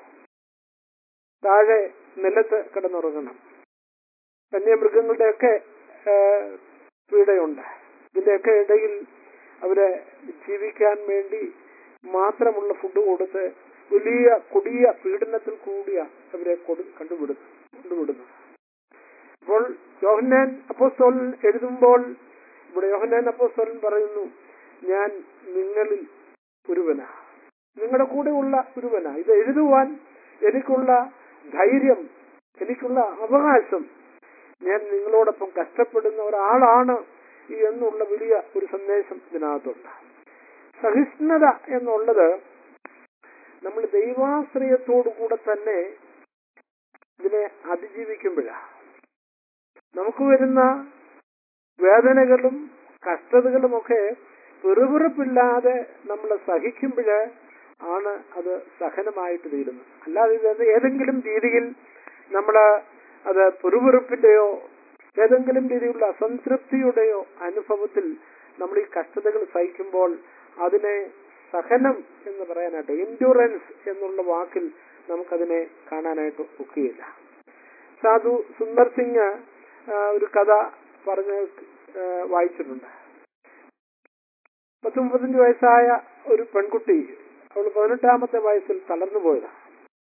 താഴെ നിലത്ത് കിടന്നുറങ്ങണം വന്യമൃഗങ്ങളുടെയൊക്കെ ഏഹ്, പീഡയുണ്ട് ഇതിന്റെയൊക്കെ ഇടയിൽ അവരെ ജീവിക്കാൻ വേണ്ടി മാത്രമുള്ള ഫുഡ് കൊടുത്ത് വലിയ കൊടിയ പീഡനത്തിൽ കൂടിയ അവരെ കൊടു- കണ്ടുവിടുന്നു കൊണ്ടുവിടുന്നു അപ്പോൾ യോഹന്നാൻ അപ്പോസ്തോലൻ എഴുതുമ്പോൾ ഇവിടെ യോഹന്നാൻ അപ്പോസ്തോലൻ പറയുന്നു ഞാൻ നിങ്ങളിൽ ഒരുവനാ നിങ്ങളുടെ കൂടെയുള്ള ഒരുവനാ ഇത് എഴുതുവാൻ എനിക്കുള്ള ധൈര്യം എനിക്കുള്ള അവകാശം ഞാൻ നിങ്ങളോടൊപ്പം കഷ്ടപ്പെടുന്ന ഒരാളാണ് എന്നുള്ള വലിയ ഒരു സന്ദേശം ഇതിനകത്തുണ്ട് സഹിഷ്ണുത എന്നുള്ളത് നമ്മൾ ദൈവാശ്രയത്തോടു കൂടെ തന്നെ ഇതിനെ അതിജീവിക്കുമ്പോഴാണ് നമുക്ക് വരുന്ന വേദനകളും കഷ്ടതകളുമൊക്കെ വെറുവിറുപ്പില്ലാതെ നമ്മൾ സഹിക്കുമ്പോൾ ആണ് അത് സഹനമായിട്ട് തീരുന്നത് അല്ലാതെ ഇത് ഏതെങ്കിലും രീതിയിൽ നമ്മൾ അത് പെറുവിറുപ്പിന്റെയോ ഏതെങ്കിലും രീതിയിലുള്ള അസംതൃപ്തിയുടെയോ അനുഭവത്തിൽ നമ്മൾ ഈ കഷ്ടതകൾ സഹിക്കുമ്പോൾ അതിനെ സഹനം എന്ന് പറയാനായിട്ട് എൻഡ്യൂറൻസ് എന്നുള്ള വാക്കിൽ നമുക്കതിനെ കാണാനായിട്ട് ഒക്കുകയില്ല സാധു സുന്ദർ സിംഗ് ആ, ഒരു കഥ പറഞ്ഞ് ആ, വായിച്ചിട്ടുണ്ട് പത്ത് മുപ്പത്തഞ്ച് വയസ്സായ ഒരു പെൺകുട്ടി അവൾ പതിനെട്ടാമത്തെ വയസ്സിൽ തളർന്നു പോയതാണ്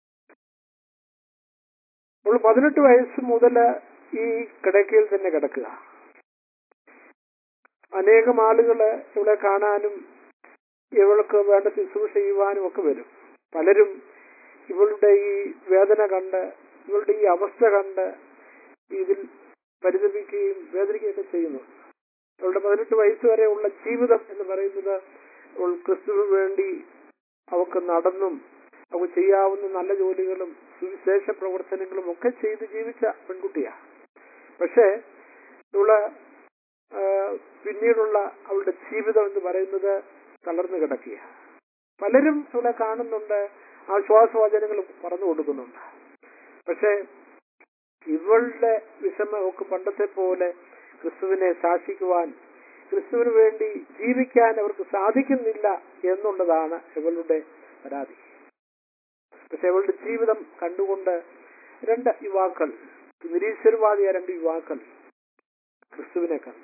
അവൾ പതിനെട്ട് വയസ്സ് മുതൽ ഈ കിടക്കയിൽ തന്നെ കിടക്കുക അനേകം ആളുകള് ഇവിടെ കാണാനും ഇവൾക്ക് വേണ്ട ശുശ്രൂഷ ചെയ്യുവാനും ഒക്കെ വരും പലരും ഇവളുടെ ഈ വേദന കണ്ട് ഇവളുടെ ഈ അവസ്ഥ കണ്ട് ഇതിൽ പരിതപിക്കുകയും വേദനിക്കുകയൊക്കെ ചെയ്യുന്നു അവളുടെ പതിനെട്ട് വയസ്സ് വരെയുള്ള ജീവിതം എന്ന് പറയുന്നത് അവൾ ക്രിസ്തുവിന് വേണ്ടി അവൾക്ക് നടന്നും അവൾക്ക് ചെയ്യാവുന്ന നല്ല ജോലികളും സുവിശേഷ പ്രവർത്തനങ്ങളും ഒക്കെ ചെയ്ത് ജീവിച്ച പെൺകുട്ടിയാണ് പക്ഷേ ഇവള് ആ, പിന്നീടുള്ള അവളുടെ ജീവിതം എന്ന് പറയുന്നത് തളർന്നു കിടക്കുക പലരും ഇവിടെ കാണുന്നുണ്ട് ആശ്വാസവചനങ്ങൾ പറഞ്ഞു കൊടുക്കുന്നുണ്ട് പക്ഷേ ഇവളുടെ വിഷമം ഒക്കെ പണ്ടത്തെ പോലെ ക്രിസ്തുവിനെ സാക്ഷിക്കുവാൻ ക്രിസ്തുവിന് വേണ്ടി ജീവിക്കാൻ അവർക്ക് സാധിക്കുന്നില്ല എന്നുള്ളതാണ് ഇവളുടെ പരാതി പക്ഷെ ഇവളുടെ ജീവിതം കണ്ടുകൊണ്ട് രണ്ട് യുവാക്കൾ നിരീശ്വരവാദിയായ രണ്ട് യുവാക്കൾ ക്രിസ്തുവിനെ കണ്ടു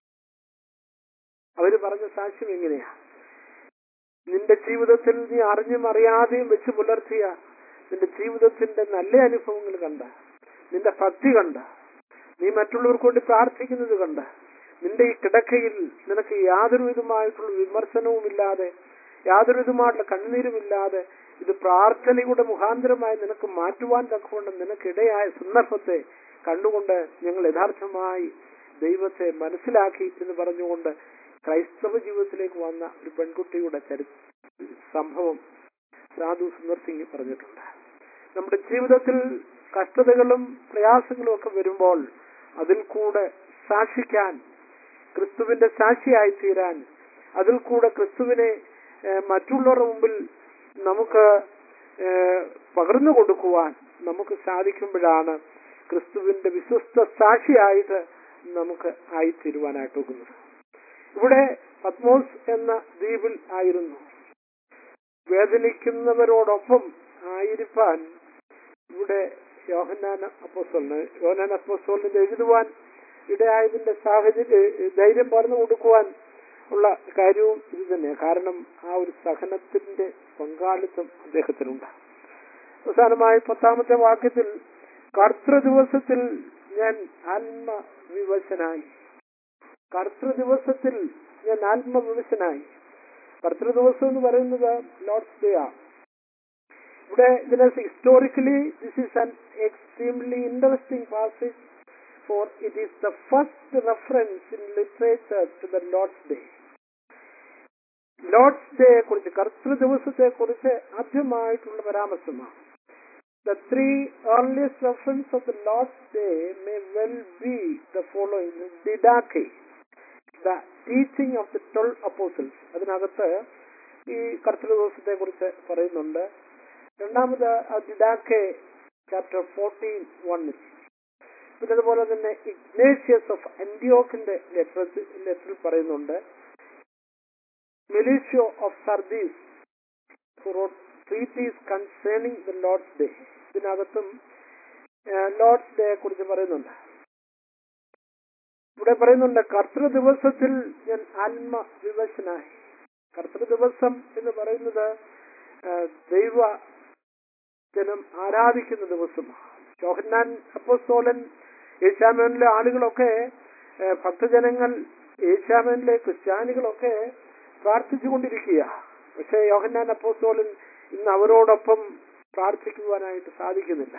അവര് പറഞ്ഞ സാക്ഷ്യം എങ്ങനെയാ നിന്റെ ജീവിതത്തിൽ നീ അറിഞ്ഞും അറിയാതെയും വെച്ച് പുലർത്തിയ നിന്റെ ജീവിതത്തിന്റെ നല്ല അനുഭവങ്ങൾ കണ്ട നിന്റെ ഭക്തി കണ്ട നീ മറ്റുള്ളവർക്ക് വേണ്ടി പ്രാർത്ഥിക്കുന്നത് കണ്ട നിന്റെ ഈ കിടക്കയിൽ നിനക്ക് യാതൊരു വിധമായിട്ടുള്ള വിമർശനവുമില്ലാതെ യാതൊരു വിധമായിട്ടുള്ള കണ്ണുനീരുമില്ലാതെ ഇത് പ്രാർത്ഥനയുടെ മുഖാന്തരമായി നിനക്ക് മാറ്റുവാൻ തക്കവണ്ണം നിനക്കിടയായ സന്ദർഭത്തെ കണ്ടുകൊണ്ട് ഞങ്ങൾ യഥാർത്ഥമായി ദൈവത്തെ മനസ്സിലാക്കി എന്ന് പറഞ്ഞുകൊണ്ട് ക്രൈസ്തവ ജീവിതത്തിലേക്ക് വന്ന ഒരു പെൺകുട്ടിയുടെ ചരി സംഭവം സാധു സുന്ദർ സിംഗ് പറഞ്ഞിട്ടുണ്ട് നമ്മുടെ ജീവിതത്തിൽ കഷ്ടതകളും പ്രയാസങ്ങളും ഒക്കെ വരുമ്പോൾ അതിൽ കൂടെ സാക്ഷിക്കാൻ ക്രിസ്തുവിന്റെ സാക്ഷിയായി തീരാൻ അതിൽ കൂടെ ക്രിസ്തുവിനെ ഏഹ്, മറ്റുള്ളവരുടെ മുമ്പിൽ നമുക്ക് ഏഹ്, പകർന്നു കൊടുക്കുവാൻ നമുക്ക് സാധിക്കുമ്പോഴാണ് ക്രിസ്തുവിന്റെ വിശ്വസ്ത സാക്ഷിയായിട്ട് നമുക്ക് ആയിത്തീരുവാനായിട്ട് ഒക്കുന്നത് ഇവിടെ പത്മോസ് എന്ന ദ്വീപിൽ ആയിരുന്നു വേദനിക്കുന്നവരോടൊപ്പം ആയിരിക്കാൻ ഇവിടെ യോഹന്നാൻ അപ്പോസ്തലന് യോഹന്നാൻ അപ്പോസ്തലന് എഴുതുവാൻ ഇടയായതിന്റെ സാഹചര്യം ധൈര്യം പറഞ്ഞു കൊടുക്കുവാൻ ഉള്ള കാര്യവും ഇത് തന്നെ കാരണം ആ ഒരു സഹനത്തിന്റെ പങ്കാളിത്തം അദ്ദേഹത്തിനുണ്ട് അവസാനമായി പത്താമത്തെ വാക്യത്തിൽ കർത്തൃ ദിവസത്തിൽ ഞാൻ ആത്മവിവശനായി കർത്തൃ ദിവസത്തിൽ ഞാൻ ആത്മവിവശനായി കർത്തൃ ദിവസം എന്ന് പറയുന്നത് ലോർഡ്സ് ഡേ ആണ് ഇവിടെ ഇതിനെ historically this is an extremely interesting passage for it is the first reference in literature to the Lord's day Lord's ഡേയെ കുറിച്ച് കർത്തൃ ദിവസത്തെ കുറിച്ച് ആദ്യമായിട്ടുള്ള പരാമർശമാണ് The three earliest reference of the Lord's Day may well be the following. Didache, the teaching of the twelve apostles. അതിനകത്ത് ഈ കർത്തൃ ദിവസത്തെ കുറിച്ച് പറയുന്നുണ്ട് രണ്ടാമത് ദിഡാക്കെ ചാപ്റ്റർ ഫോർട്ടീൻ വണ്ണിൽ പിന്നെ അതുപോലെ തന്നെ ഇഗ്നേഷ്യസ് ഓഫ് അന്റിയോക്കിന്റെ ലെറ്റർ ലെറ്ററിൽ പറയുന്നുണ്ട് Melito of Sardis treatise concerning the Lord's day ഇതിനകത്തും ലോർഡ്സ് ഡേയെ കുറിച്ച് പറയുന്നുണ്ട് ഇവിടെ പറയുന്നുണ്ട് കർത്തൃ ദിവസത്തിൽ ഞാൻ ആത്മവിവശനായി കർത്തൃ ദിവസം എന്ന് പറയുന്നത് ആ, ദൈവ ജനം ആരാധിക്കുന്ന ദിവസമാണ് യോഹന്നാൻ അപ്പോസ്തോലൻ ഏഷ്യാമേനിലെ ആളുകളൊക്കെ ആ, ഭക്തജനങ്ങൾ ഏഷ്യാമേനിലെ ക്രിസ്ത്യാനികളൊക്കെ പ്രാർത്ഥിച്ചുകൊണ്ടിരിക്കുക പക്ഷേ യോഹന്നാൻ അപ്പോസ്തോലൻ ഇന്ന് അവരോടൊപ്പം പ്രാർത്ഥിക്കുവാനായിട്ട് സാധിക്കുന്നില്ല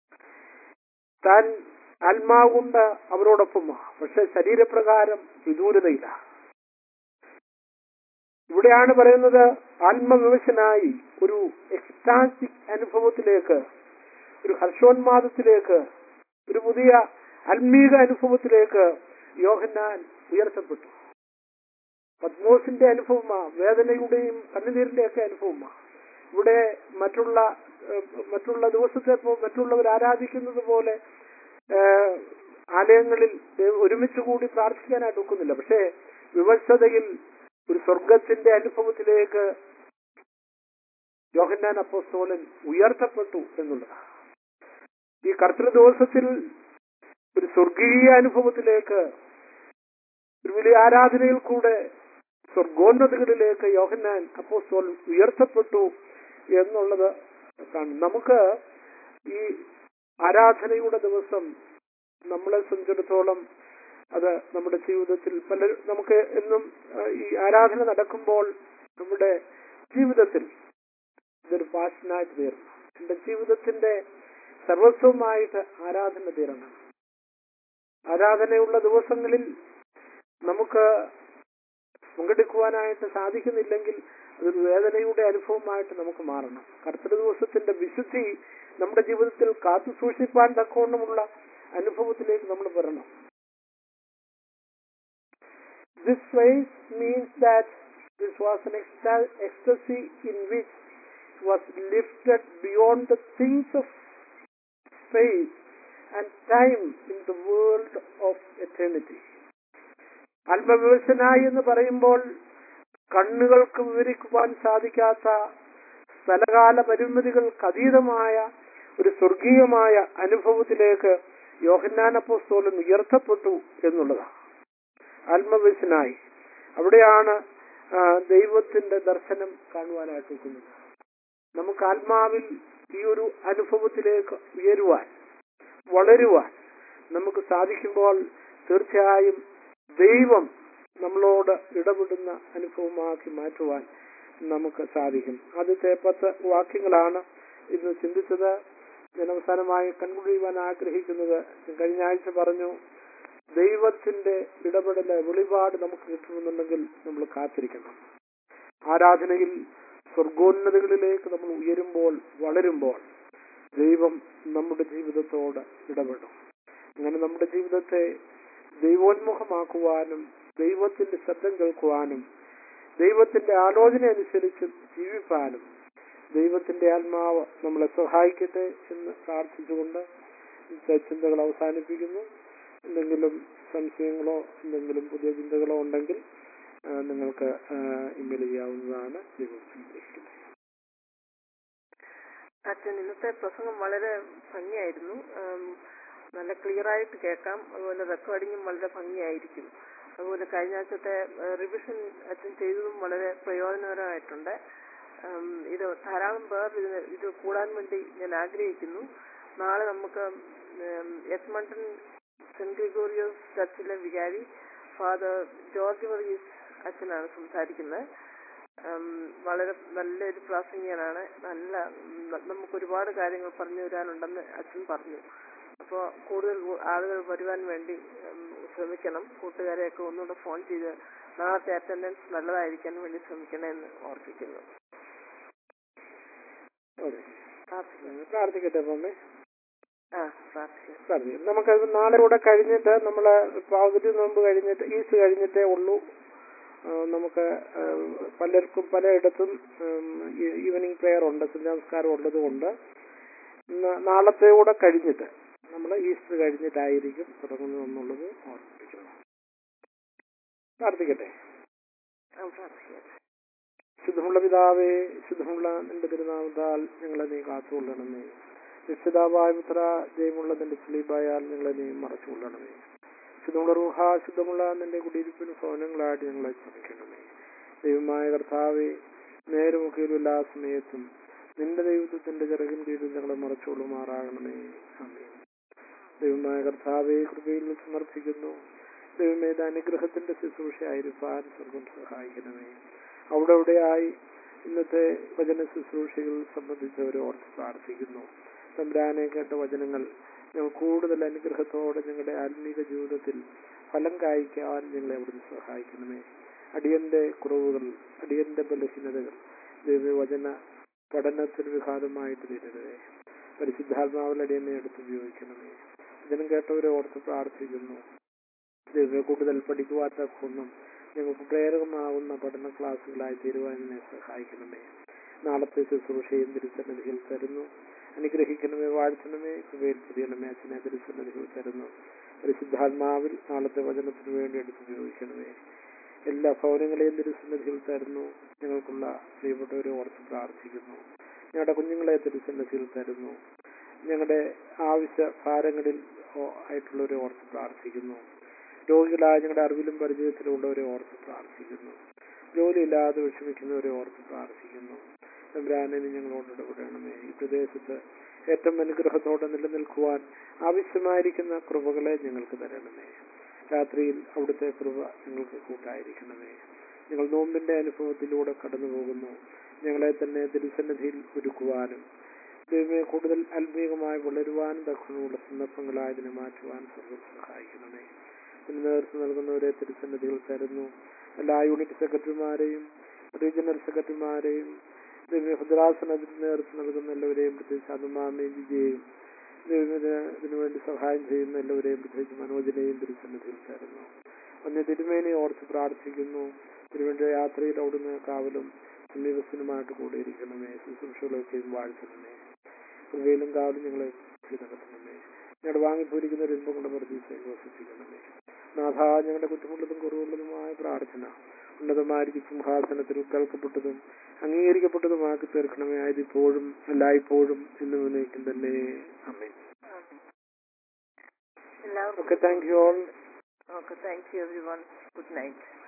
താൻ ആത്മാവുകൊണ്ട് അവരോടൊപ്പമാണ് പക്ഷെ ശരീരപ്രകാരം വിദൂരതയില്ല ഇവിടെയാണ് പറയുന്നത് ആത്മവിവശനായി ഒരു എക്സ്റ്റാറ്റിക് അനുഭവത്തിലേക്ക് ഒരു ഹർഷോന്മാദത്തിലേക്ക് ഒരു പുതിയ ആത്മീക അനുഭവത്തിലേക്ക് യോഹന്നാൻ ഉയർത്തപ്പെട്ടു പത്മോസിന്റെ അനുഭവമാ വേദനയുടെയും കണ്ണുനീരിന്റെ ഒക്കെ അനുഭവമാ ഇവിടെ മറ്റുള്ള ഏഹ്, മറ്റുള്ള ദിവസത്തെ പോ- മറ്റുള്ളവർ ആരാധിക്കുന്നത് പോലെ ഏഹ്, ആലയങ്ങളിൽ ദൈവ- ഒരുമിച്ച് കൂടി പ്രാർത്ഥിക്കാനായിട്ട് ഒക്കുന്നില്ല പക്ഷേ വിവത്സതയിൽ ഒരു സ്വർഗത്തിന്റെ അനുഭവത്തിലേക്ക് യോഹന്നാൻ അപ്പോസ്തോലൻ ഉയർത്തപ്പെട്ടു എന്നുള്ളതാണ് ഈ കർത്തൃ ദിവസത്തിൽ ഒരു സ്വർഗീയ അനുഭവത്തിലേക്ക് ഒരു വലിയ ആരാധനയിൽ കൂടെ സ്വർഗോന്നതകളിലേക്ക് യോഹന്നാൻ അപ്പോസ്തോൽ ഉയർത്തപ്പെട്ടു എന്നുള്ളത് കാണും നമുക്ക് ഈ ആരാധനയുടെ ദിവസം നമ്മളെ സംബന്ധിച്ചിടത്തോളം അത് നമ്മുടെ ജീവിതത്തിൽ പല നമുക്ക് എന്നും ആ, ഈ ആരാധന നടക്കുമ്പോൾ നമ്മുടെ ജീവിതത്തിൽ ഇതൊരു പാഷനായിട്ട് തീരണം എന്റെ ജീവിതത്തിന്റെ സർവസ്വമായിട്ട് ആരാധന തീരണം ആരാധനയുള്ള ദിവസങ്ങളിൽ നമുക്ക് പങ്കെടുക്കുവാനായിട്ട് സാധിക്കുന്നില്ലെങ്കിൽ അതൊരു വേദനയുടെ അനുഭവമായിട്ട് നമുക്ക് മാറണം കർത്തൃ ദിവസത്തിന്റെ വിശുദ്ധി നമ്മുടെ ജീവിതത്തിൽ കാത്തു സൂക്ഷിപ്പാൻ തക്കവണ്ണമുള്ള അനുഭവത്തിലേക്ക് നമ്മൾ വരണം This phrase means that this was an ecsta- ecstasy in which was lifted beyond the things of space and time in the world of eternity. ആത്മവിവശനായി എന്ന് പറയുമ്പോൾ കണ്ണുകൾക്ക് വിവരിക്കുവാൻ സാധിക്കാത്ത സ്ഥലകാല പരിമിതികൾക്ക് അതീതമായ ഒരു സ്വർഗീയമായ അനുഭവത്തിലേക്ക് യോഹന്നാൻ അപ്പോസ്തോലൻ ഉയർത്തപ്പെട്ടു എന്നുള്ളതാണ് ആത്മവിശനായി അവിടെയാണ് ആ, ദൈവത്തിന്റെ ദർശനം കാണുവാനായിട്ട് നിൽക്കുന്നത് നമുക്ക് ആത്മാവിൽ ഈ ഒരു അനുഭവത്തിലേക്ക് ഉയരുവാൻ വളരുവാൻ നമുക്ക് സാധിക്കുമ്പോൾ തീർച്ചയായും ദൈവം നമ്മളോട് ഇടപെടുന്ന അനുഭവമാക്കി മാറ്റുവാൻ നമുക്ക് സാധിക്കും ആദ്യത്തെ പത്ത് വാക്യങ്ങളാണ് ഇന്ന് ചിന്തിച്ചത് ഞാൻ അവസാനമായി കൺകുഴിയുവാൻ ആഗ്രഹിക്കുന്നത് ഞാൻ കഴിഞ്ഞ ആഴ്ച പറഞ്ഞു ദൈവത്തിന്റെ ഇടപെടല് വെളിപാട് നമുക്ക് കിട്ടുമെന്നുണ്ടെങ്കിൽ നമ്മൾ കാത്തിരിക്കണം ആരാധനയിൽ സ്വർഗോന്നതകളിലേക്ക് നമ്മൾ ഉയരുമ്പോൾ വളരുമ്പോൾ ദൈവം നമ്മുടെ ജീവിതത്തോട് ഇടപെടും അങ്ങനെ നമ്മുടെ ജീവിതത്തെ ദൈവോന്മുഖമാക്കുവാനും ദൈവത്തിന്റെ ശബ്ദം കേൾക്കുവാനും ദൈവത്തിന്റെ ആലോചന അനുസരിച്ച് ജീവിപ്പാനും ദൈവത്തിന്റെ ആത്മാവ് നമ്മളെ സഹായിക്കട്ടെ എന്ന് പ്രാർത്ഥിച്ചുകൊണ്ട് ഇന്നത്തെ ചിന്തകൾ അവസാനിപ്പിക്കുന്നു എന്തെങ്കിലും സംശയങ്ങളോ എന്തെങ്കിലും പുതിയ ചിന്തകളോ ഉണ്ടെങ്കിൽ ആ, നിങ്ങൾക്ക് ഇമെയിൽ ചെയ്യാവുന്നതാണ് ദൈവം അനുഗ്രഹിക്കട്ടെ അച്ഛൻ ഇന്നത്തെ പ്രസംഗം വളരെ ഭംഗിയായിരുന്നു ആം, നല്ല ക്ലിയർ ആയിട്ട് കേൾക്കാം അതുപോലെ റെക്കോർഡിങ്ങും വളരെ ഭംഗിയായിരിക്കും അതുപോലെ കഴിഞ്ഞ ആഴ്ചത്തെ റിവിഷൻ അച്ഛൻ ചെയ്തതും വളരെ പ്രയോജനകരമായിട്ടുണ്ട് ആം, ഇത് ധാരാളം പേർ ഇത് ഇത് കൂടാൻ വേണ്ടി ഞാൻ ആഗ്രഹിക്കുന്നു നാളെ നമുക്ക് എസ്മണ്ടൻ സെന്റ് ഗ്രിഗോറിയോസ് ചർച്ചിലെ വികാരി ഫാദർ ജോർജ് വർഗീസ് അച്ഛനാണ് സംസാരിക്കുന്നത് ഉം, വളരെ നല്ലൊരു പ്രാസംഗികനാണ് നല്ല ഉം, നമുക്ക് ഒരുപാട് കാര്യങ്ങൾ പറഞ്ഞു തരാനുണ്ടെന്ന് അച്ഛൻ പറഞ്ഞു അപ്പോൾ കൂടുതൽ കൂ- ആളുകൾ വരുവാൻ വേണ്ടി ഉം, ശ്രമിക്കണം കൂട്ടുകാരെയൊക്കെ ഒന്നുകൂടെ ഫോൺ ചെയ്ത് നാളത്തെ അറ്റൻഡൻസ് നല്ലതായിരിക്കാൻ വേണ്ടി ശ്രമിക്കണമെന്ന് ഓർപ്പിക്കുന്നു അതെ പ്രാർത്ഥിക്കുന്നു പ്രാർത്ഥിക്കട്ടെ അമ്മേ ആ പ്രാർത്ഥിക്കുന്നു പ്രാർത്ഥിക്കും നമുക്ക് നാളെ കൂടെ കഴിഞ്ഞിട്ട് നമ്മള് പകുതി നോമ്പ് കഴിഞ്ഞിട്ട് ഈസ്റ്റ് കഴിഞ്ഞിട്ടേ ഉള്ളൂ ആ, നമുക്ക് ആ, പലർക്കും പലയിടത്തും ഈവനിങ് പ്രെയർ ഉണ്ട് നമസ്കാരം ഉള്ളത് കൊണ്ട് ഇന്ന് നാളത്തെ കൂടെ കഴിഞ്ഞിട്ട് നമ്മൾ ഈസ്റ്റർ കഴിഞ്ഞിട്ടായിരിക്കും തുടങ്ങുന്നതെന്നുള്ളത് ഓർമ്മിപ്പിക്കുന്നു പ്രാർത്ഥിക്കട്ടെ ആ പ്രാർത്ഥിക്കുന്നു ശുദ്ധമുള്ള പിതാവേ ശുദ്ധമുള്ള നിന്റെ തിരുനാമത്താൽ ഞങ്ങളെ നീ കാത്തുകൊള്ളണമേ നിശ്ചിതാവായ പുത്ര ജയമുള്ള നിന്റെ സ്ലീബായാൽ ഞങ്ങളെ നീ മറച്ചുകൊള്ളണമേ ശുദ്ധമുള്ള റൂഹ ശുദ്ധമുള്ള നിന്റെ കുടിയിരിപ്പിന് ഭവനങ്ങളായിട്ട് ഞങ്ങളെ ക്ഷമിക്കണമേ ദൈവമായ കർത്താവെ നേരമൊക്കെയും എല്ലാ സമയത്തും നിന്റെ ദൈവത്വത്തിന്റെ ചിറകിൻ കീഴിൽ ഞങ്ങളെ മറച്ചുകൊള്ളുമാറാകണമേ അമ്മേ ദൈവമായ കർത്താവെ കൃപയിൽ സമർപ്പിക്കുന്നു ദൈവമേ ഇത് അനുഗ്രഹത്തിന്റെ ശുശ്രൂഷയായിരിക്കാൻ സ്വർഗം സഹായിക്കണമേ അവിടെ അവിടെയായി ഇന്നത്തെ വചന ശുശ്രൂഷകൾ സംബന്ധിച്ചവരെ ഓർത്ത് പ്രാർത്ഥിക്കുന്നു തമ്പുരാനെ കേട്ട വചനങ്ങൾ ഞങ്ങൾ കൂടുതൽ അനുഗ്രഹത്തോടെ ഞങ്ങളുടെ ആത്മീക ജീവിതത്തിൽ ഫലം കായ്ക്കാൻ ഞങ്ങളെ അവിടുന്ന് സഹായിക്കണമേ അടിയന്റെ കുറവുകൾ അടിയന്റെ ബലഹീനതകൾ ദൈവവചന പഠനത്തിന് വിഘാതമായിട്ട് തീരരുതേ പരിശുദ്ധാത്മാവിൽ അടിയനെ എടുത്ത് ഉപയോഗിക്കണമേ വചനം കേട്ടവരെ ഓർത്ത് പ്രാർത്ഥിക്കുന്നു ദൈവം കൂടുതൽ പഠിക്കുവാൻ തക്കൊന്നും ഞങ്ങൾക്ക് പ്രേരകമാകുന്ന പഠന ക്ലാസ്സുകളായി തീരുവാൻ എന്നെ സഹായിക്കണമേ നാളത്തെ ശുശ്രൂഷയും തിരുസന്നിധിയിൽ തരുന്നു അനുഗ്രഹിക്കണമേ വാഴ്ത്തണമേ കൃപയിൽ പുതിയണമേ അച്ഛനെ തിരുസന്നിധിയിൽ തരുന്നു പരിശുദ്ധാത്മാവിൽ നാളത്തെ വചനത്തിന് വേണ്ടി എടുത്ത് ഉപയോഗിക്കണമേ എല്ലാ ഭവനങ്ങളെയും തിരുസന്നിധിയിൽ തരുന്നു ഞങ്ങൾക്കുള്ള പ്രിയപ്പെട്ടവരെ ഓർത്ത് പ്രാർത്ഥിക്കുന്നു ഞങ്ങളുടെ കുഞ്ഞുങ്ങളെ തിരുസന്നിധിയിൽ തരുന്നു ഞങ്ങളുടെ ആവശ്യ ഭാരങ്ങളിൽ ഓ- ആയിട്ടുള്ളവരെ ഓർത്ത് പ്രാർത്ഥിക്കുന്നു രോഗികളായ ഞങ്ങളുടെ അറിവിലും പരിചയത്തിലുള്ളവരെ ഓർത്ത് പ്രാർത്ഥിക്കുന്നു ജോലിയില്ലാതെ വിഷമിക്കുന്നവരെ ഓർത്ത് പ്രാർത്ഥിക്കുന്നു തമ്പുരാനെ നീ ഞങ്ങളോട് ഇടപെടണമേ ഈ പ്രദേശത്ത് ഏറ്റവും അനുഗ്രഹത്തോടെ നിലനിൽക്കുവാൻ ആവശ്യമായിരിക്കുന്ന കൃപകളെ ഞങ്ങൾക്ക് തരണമേ രാത്രിയിൽ അവിടുത്തെ കൃപ ഞങ്ങൾക്ക് കൂട്ടായിരിക്കണമേ ഞങ്ങൾ നോമ്പിന്റെ അനുഭവത്തിലൂടെ കടന്നു പോകുന്നു ഞങ്ങളെ തന്നെ തിരുസന്നിധിയിൽ ഒരുക്കുവാനും ദൈവമേ കൂടുതൽ ആത്മീയമായി വളരുവാനും തക്കമുള്ള സന്ദർഭങ്ങളായി ഇതിനെ മാറ്റുവാൻ സർവ്വം സഹായിക്കണമേ ഇതിന് നേതൃത്വം നൽകുന്നവരെ തിരുസന്നിധികൾ തരുന്നു എല്ലാ യൂണിറ്റ് സെക്രട്ടറിമാരെയും റീജിയണൽ സെക്രട്ടറിമാരെയും ദൈവമേ ഭദ്രാസനത്തിന് നേതൃത്വം നൽകുന്ന എല്ലാവരെയും പ്രത്യേകിച്ച് അതുമാമയും വിജയെയും ദൈവത്തിന് ഇതിനുവേണ്ടി സഹായം ചെയ്യുന്ന എല്ലാവരെയും പ്രത്യേകിച്ച് മനോജിനെയും തിരുസന്നിധിയിൽ തരുന്നു അന്ന് തിരുമേനെ ഓർത്ത് പ്രാർത്ഥിക്കുന്നു തിരുവേണ്ട യാത്രയിൽ അവിടുന്ന് കാവലും സമീപസ്ഥനുമായിട്ട് കൂടിയിരിക്കണമേ ശുശ്രൂഷകളൊക്കെയും വാഴ്ത്തണമേ കൃപയിലും കാവലും ഞങ്ങളെ നടത്തണമേ ഞങ്ങളുടെ വാങ്ങിപ്പോയിരിക്കുന്ന ഒരു ഇൻപം കൊണ്ട് പ്രതീക്ഷയിൽ വസിപ്പിക്കണമേ നാഥ ഞങ്ങളുടെ കുറ്റമുള്ളതും കുറവുള്ളതുമായ പ്രാർത്ഥന ഉന്നതമായിരിക്കും സിംഹാസനത്തിൽ കേൾക്കപ്പെട്ടതും അംഗീകരിക്കപ്പെട്ടതുമാക്കി തീർക്കണമേ ആയതിപ്പോഴും എല്ലായ്പ്പോഴും എന്നും എന്നേക്കും തന്നെ അമ്മേ എല്ലാവർക്കും okay thank you all okay thank you everyone good night